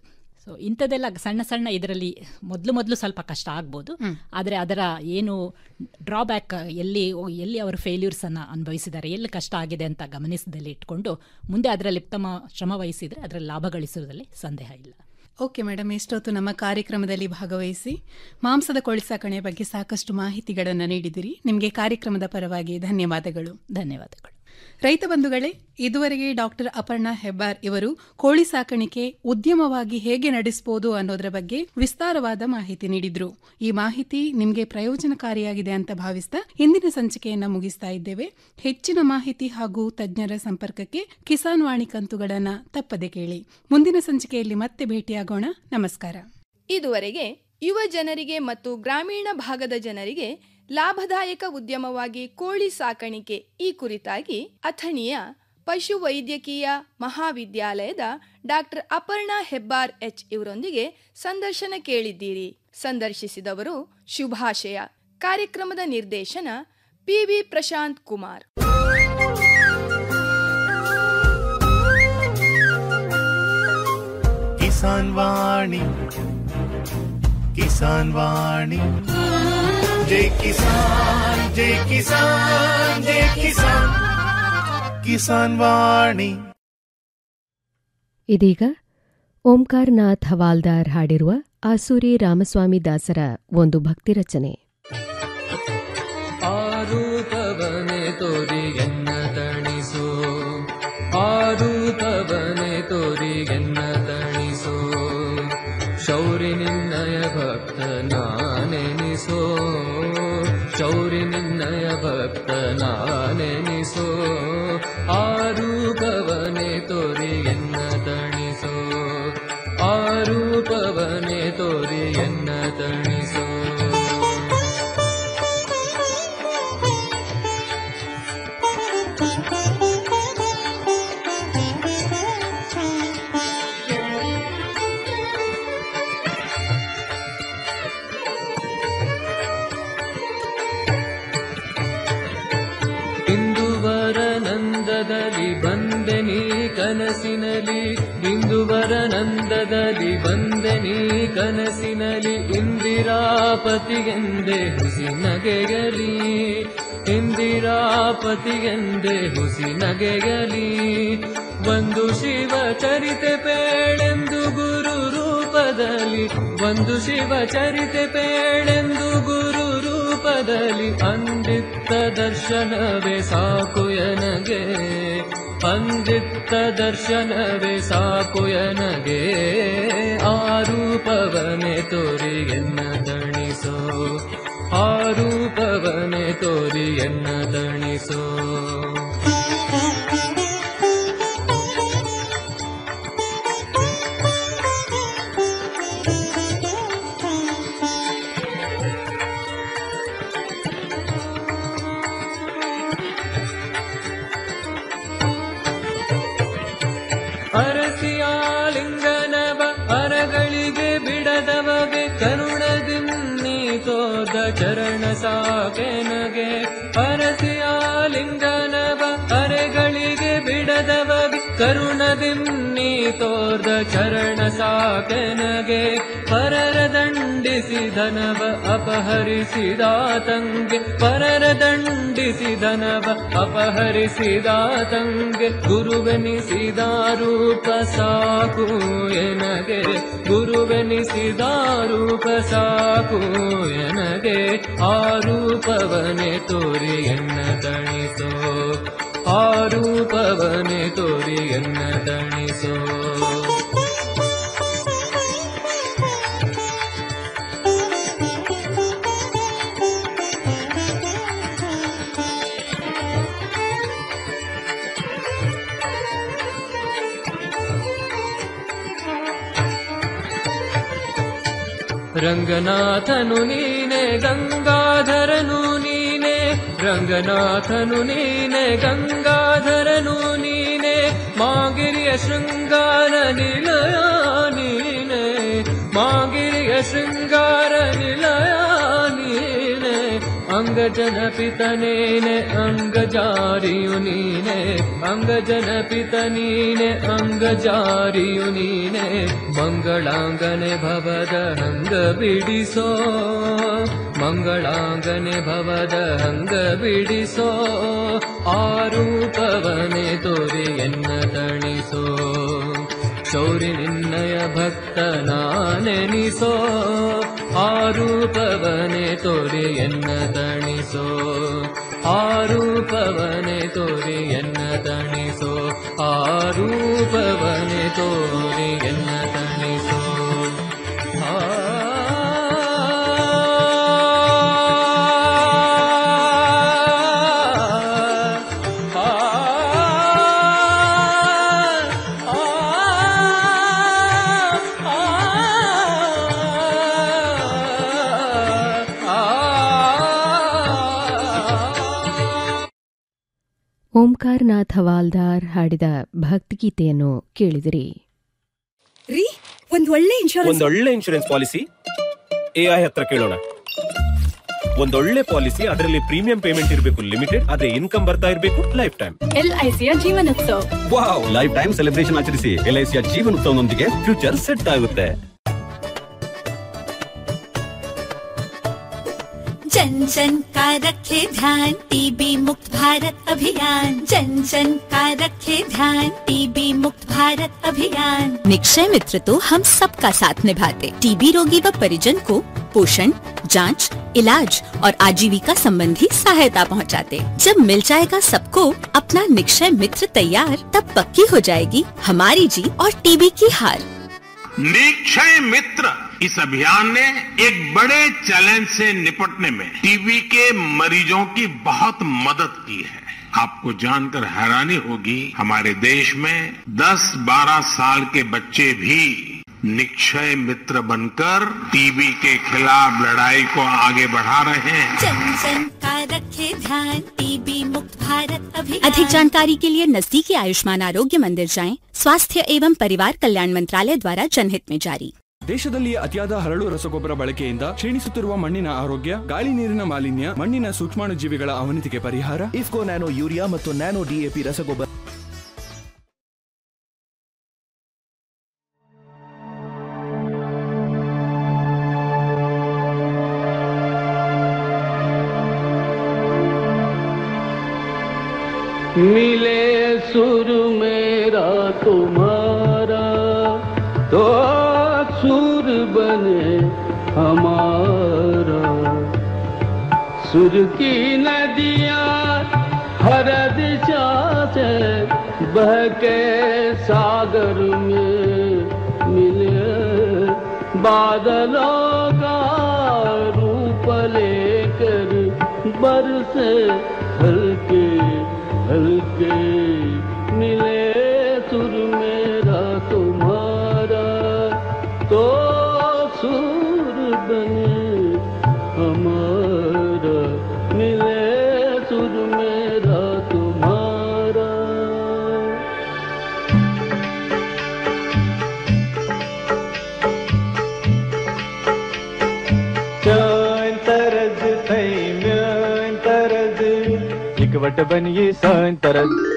ಸೊ ಇಂಥದ್ದೆಲ್ಲ ಸಣ್ಣ ಸಣ್ಣ ಇದರಲ್ಲಿ ಮೊದಲು ಮೊದಲು ಸ್ವಲ್ಪ ಕಷ್ಟ ಆಗ್ಬೋದು ಆದರೆ ಅದರ ಏನು ಡ್ರಾಬ್ಯಾಕ್ ಎಲ್ಲಿ ಎಲ್ಲಿ ಅವರು ಫೇಲ್ಯೂರ್ಸನ್ನು ಅನುಭವಿಸಿದ್ದಾರೆ ಎಲ್ಲಿ ಕಷ್ಟ ಆಗಿದೆ ಅಂತ ಗಮನಿಸದಲ್ಲಿ ಇಟ್ಕೊಂಡು ಮುಂದೆ ಅದರಲ್ಲಿ ಉತ್ತಮ ಶ್ರಮ ವಹಿಸಿದರೆ ಅದರಲ್ಲಿ ಲಾಭ ಗಳಿಸುವುದರಲ್ಲಿ ಸಂದೇಹ ಇಲ್ಲ ಓಕೆ ಮೇಡಮ್ ಇಷ್ಟೊತ್ತು ನಮ್ಮ ಕಾರ್ಯಕ್ರಮದಲ್ಲಿ ಭಾಗವಹಿಸಿ ಮಾಂಸದ ಕೋಳಿ ಸಾಕಣೆ ಬಗ್ಗೆ ಸಾಕಷ್ಟು ಮಾಹಿತಿಗಳನ್ನು ನೀಡಿದಿರಿ ನಿಮಗೆ ಕಾರ್ಯಕ್ರಮದ ಪರವಾಗಿ ಧನ್ಯವಾದಗಳು ಧನ್ಯವಾದಗಳು ರೈತ ಬಂಧುಗಳೇ ಇದುವರೆಗೆ ಡಾಕ್ಟರ್ ಅಪರ್ಣಾ ಹೆಬ್ಬಾರ್ ಇವರು ಕೋಳಿ ಸಾಕಾಣಿಕೆ ಉದ್ಯಮವಾಗಿ ಹೇಗೆ ನಡೆಸಬಹುದು ಅನ್ನೋದರ ಬಗ್ಗೆ ವಿಸ್ತಾರವಾದ ಮಾಹಿತಿ ನೀಡಿದ್ರು ಈ ಮಾಹಿತಿ ನಿಮಗೆ ಪ್ರಯೋಜನಕಾರಿಯಾಗಿದೆ ಅಂತ ಭಾವಿಸ್ತಾ ಇಂದಿನ ಸಂಚಿಕೆಯನ್ನ ಮುಗಿಸ್ತಾ ಇದ್ದೇವೆ ಹೆಚ್ಚಿನ ಮಾಹಿತಿ ಹಾಗೂ ತಜ್ಞರ ಸಂಪರ್ಕಕ್ಕೆ ಕಿಸಾನ್ ವಾಣಿ ಕಂತುಗಳನ್ನ ತಪ್ಪದೆ ಕೇಳಿ ಮುಂದಿನ ಸಂಚಿಕೆಯಲ್ಲಿ ಮತ್ತೆ ಭೇಟಿಯಾಗೋಣ ನಮಸ್ಕಾರ ಇದುವರೆಗೆ ಯುವ ಜನರಿಗೆ ಮತ್ತು ಗ್ರಾಮೀಣ ಭಾಗದ ಜನರಿಗೆ ಲಾಭದಾಯಕ ಉದ್ಯಮವಾಗಿ ಕೋಳಿ ಸಾಕಾಣಿಕೆ ಈ ಕುರಿತಾಗಿ ಅಥಣಿಯ ಪಶು ವೈದ್ಯಕೀಯ ಮಹಾವಿದ್ಯಾಲಯದ ಡಾಕ್ಟರ್ ಅಪರ್ಣಾ ಹೆಬ್ಬಾರ್ ಎಚ್ ಇವರೊಂದಿಗೆ ಸಂದರ್ಶನ ಕೇಳಿದ್ದೀರಿ ಸಂದರ್ಶಿಸಿದವರು ಶುಭಾಶಯ ಕಾರ್ಯಕ್ರಮದ ನಿರ್ದೇಶನ ಪಿವಿ ಪ್ರಶಾಂತ್ ಕುಮಾರ್ ಕಿಸಾನ್ ವಾಣಿ ಕಿಸಾನ್ ವಾಣಿ ಜೈ ಕಿಸಾನ್ ಜೈ ಕಿಸಾನ್ ಜೈ ಕಿಸಾನ್ ಕಿಸಾನ್ ವಾಣಿ ಇದೀಗ ಓಂಕಾರ್ನಾಥ್ ಹವಾಲ್ದಾರ್ ಹಾಡಿರುವ ಆಸೂರಿ ರಾಮಸ್ವಾಮಿ ದಾಸರ ಒಂದು ಭಕ್ತಿ ರಚನೆ ಆರೂಪವನೆ ತೋರಿಗೆನ್ನ ತಣಿಸೋ ಆರೂಪವನೆ ತೋರಿಗೆನ್ನ ತಣಿಸೋ ಶೌರಿ ನಿನ್ನಯ ಭಕ್ತ ನಾನೆನಿಸೋ ಶೌರಿ ನಿನ್ನಯ ಭಕ್ತ ನಾನೆನಿಸೋ ಆರೂಪವನೆ ತೋರಿಗೆನ್ನ ತಣಿಸೋ ಆರೂಪವನೆ ತೋರಿಗೆನ್ನ ತಣಿಸೋ ಇಂದುವರ ನಂದದಲ್ಲಿ ಬಂದೆ ನೀ ಕನಸಿನಲಿ ಇಂದುವರ ನಂದದಲ್ಲಿ ಬಂದೆ ನೀ ಕನಸಿನಲಿ ಇಂದಿರಾಪತಿಗೆಂದೆ ಹುಸಿ ನಗೆಗಲಿ ಇಂದಿರಾಪತಿಗೆಂದೆ ಹುಸಿ ನಗೆಗಲಿ ಒಂದು ಶಿವ ಚರಿತೆ ಪೇಳೆಂದು ಗುರು ರೂಪದಲ್ಲಿ ಒಂದು ಶಿವ ಚರಿತೆ ಪೇಳೆಂದು ಗುರು ರೂಪದಲ್ಲಿ ಅಂದಿತ್ತ ದರ್ಶನವೇ ಸಾಕು ಎನಗೆ ಅಂದಿತ್ತ ದರ್ಶನವೇ ಸಾಕು ಎನಗೆ ಆ ರೂಪವನೆ ತೋರಿ ಎನ್ನ ದಣಿಸೋ ಆ ರೂಪವನೆ ತೋರಿ ಎನ್ನ ದಣಿಸೋ ಅರಸಿಯಾಲಿಂಗನವ ಅರಗಳಿಗೆ ಬಿಡದವಗೆ ಕರುಣದಿನ್ನಿ ತೋದ ಚರಣ ಸಾಕೆನಗೆ ಅರಸಿಯಾಲಿಂಗನವ ಅರೆಗಳಿಗೆ ಬಿಡದವಗೆ ಕರುಣದಿನ್ನಿ ತೋರ್ದ ಚರಣ ಸಾಕೆನಗೆ ಪರರ ದಂಡಿಸಿದನವ ಅಪಹರಿಸಿದ ತಂಗೆ ಪರರ ದಂಡಿಸಿದನವ ಅಪಹರಿಸಿದ ತಂಗೆ ಗುರುವೆನಿಸಿದ ರೂಪ ಸಾಕು ಎನಗೆ ಗುರುವೆನಿಸಿದ ರೂಪ ಸಾಕು ಎನಗೆ ಆ ರೂಪವನೆ ತೋರಿ ಎನ್ನ ತಣಿಸೋ ಆ ರೂಪವನೆ ತೋರಿ ಎನ್ನ ತಣಿಸೋ ರಂಗನಾಥನು ನೀನೆ ಗಂಗಾಧರನು ನೀನೆ ರಂಗನಾಥನು ನೀನೆ ಗಂಗಾಧರನು ನೀನೆ ಮಾಗಿರಿಯ ಶೃಂಗಾರ ನಿಲಯ ನೀನೆ ಮಾಗಿರಿಯ ಶೃಂಗಾರ ನಿಲಯ ನೀನೆ ಅಂಗ ಅಂಗಜನ ಪಿತ ನೀನೆ ಅಂಗಜಾರಿಯು ನೀನೆ ಅಂಗಜನ ಪಿತ ನೀನೆ ಅಂಗಜಾರಿಯು ನೀನೆ ಮಂಗಳಾಂಗನೆ ಭವದ ಹಂಗ ಬಿಡಿಸೋ ಮಂಗಳಾಂಗನೆ ಭವದ ಹಂಗ ಬಿಡಿಸೋ ಆರೂಪವನೆ ತೋರಿ ಎನ್ನ ತಣಿಸೋ ಶೌರಿ ನಿನ್ನಯ ಭಕ್ತ ನಾನೆನಿಸೋ ಆರೂಪವನೆ ತೋರಿ ಎನ್ನ ತಣಿಸೋ ಆರೂಪವನೆ ತೋರಿ ಎನ್ನ ತಣಿಸೋ ಆರೂಪವನೆ ತೋರಿ ಎನ್ನ ತಣಿಸೋ ಓಂಕಾರನಾಥ್ ಹವಾಲ್ದಾರ್ ಹಾಡಿದ ಭಕ್ತಿಗೀತೆಯನ್ನು ಕೇಳಿದಿರಿ ರೀ ಒಂದ್ ಒಳ್ಳೆ ಇನ್ಶೂರೆನ್ಸ್ ಒಂದೊಳ್ಳೆ ಇನ್ಶೂರೆನ್ಸ್ ಪಾಲಿಸಿ ಎಐ ಹತ್ರ ಕೇಳೋಣ ಒಂದೊಳ್ಳೆ ಪಾಲಿಸಿ ಅದರಲ್ಲಿ ಪ್ರೀಮಿಯಂ ಪೇಮೆಂಟ್ ಇರಬೇಕು ಲಿಮಿಟೆಡ್ ಅದೇ ಇನ್ಕಮ್ ಬರ್ತಾ ಇರಬೇಕು ಲೈಫ್ ಟೈಮ್ ಎಲ್ಐಸಿಯ Jeevanotsav wow lifetime celebration ಆಚರಿಸಿ ಎಲ್ಐಸಿಯ ಜೀವನೋತ್ಸವನೊಂದಿಗೆ ಫ್ಯೂಚರ್ ಸೆಟ್ ಆಗುತ್ತೆ जन जन का रखे ध्यान टीबी मुक्त भारत अभियान जन जन का रखे ध्यान टीबी मुक्त भारत अभियान निक्षय मित्र तो हम सबका साथ निभाते टीबी रोगी व परिजन को पोषण जांच, इलाज और आजीविका संबंधी सहायता पहुंचाते। जब मिल जाएगा सबको अपना निक्षय मित्र तैयार तब पक्की हो जाएगी हमारी जीत और टीबी की हार निक्षय मित्र इस अभियान ने एक बड़े चैलेंज से निपटने में टीबी के मरीजों की बहुत मदद की है आपको जानकर हैरानी होगी हमारे देश में 10-12 साल के बच्चे भी निक्षय मित्र बनकर टीबी के खिलाफ लड़ाई को आगे बढ़ा रहे हैं जन जन का रखे ध्यान टीबी मुक्त भारत अभियान अधिक जानकारी के लिए नजदीकी आयुष्मान आरोग्य मंदिर जाएं स्वास्थ्य एवं परिवार कल्याण मंत्रालय द्वारा जनहित में जारी ದೇಶದಲ್ಲಿ ಅತಿಯಾದ ಹರಳು ರಸಗೊಬ್ಬರ ಬಳಕೆಯಿಂದ ಕ್ಷೀಣಿಸುತ್ತಿರುವ ಮಣ್ಣಿನ ಆರೋಗ್ಯ ಗಾಳಿ ನೀರಿನ ಮಾಲಿನ್ಯ ಮಣ್ಣಿನ ಸೂಕ್ಷ್ಮಾಣುಜೀವಿಗಳ ಅವನತಿಗೆ ಪರಿಹಾರ ಇಫ್ಕೋ ನ್ಯಾನೋ ಯೂರಿಯಾ ಮತ್ತು ನ್ಯಾನೋ ಡಿಎಪಿ ರಸಗೊಬ್ಬರ मिले सुर मेरा तुम्हारा तो सुर बने हमारा सुर की नदियाँ हर दिशा से बह के सागर में मिले बादलों का रूप लेकर बरसे हल्के हल्के मिले सुर मेरा तुम्हारा तो सुर बने हमारा मिले सुर मेरा तुम्हारा چٲنۍ طرز تھٔے میٲنۍ طرز اِکوٹ بن یہِ سٲنۍ طرز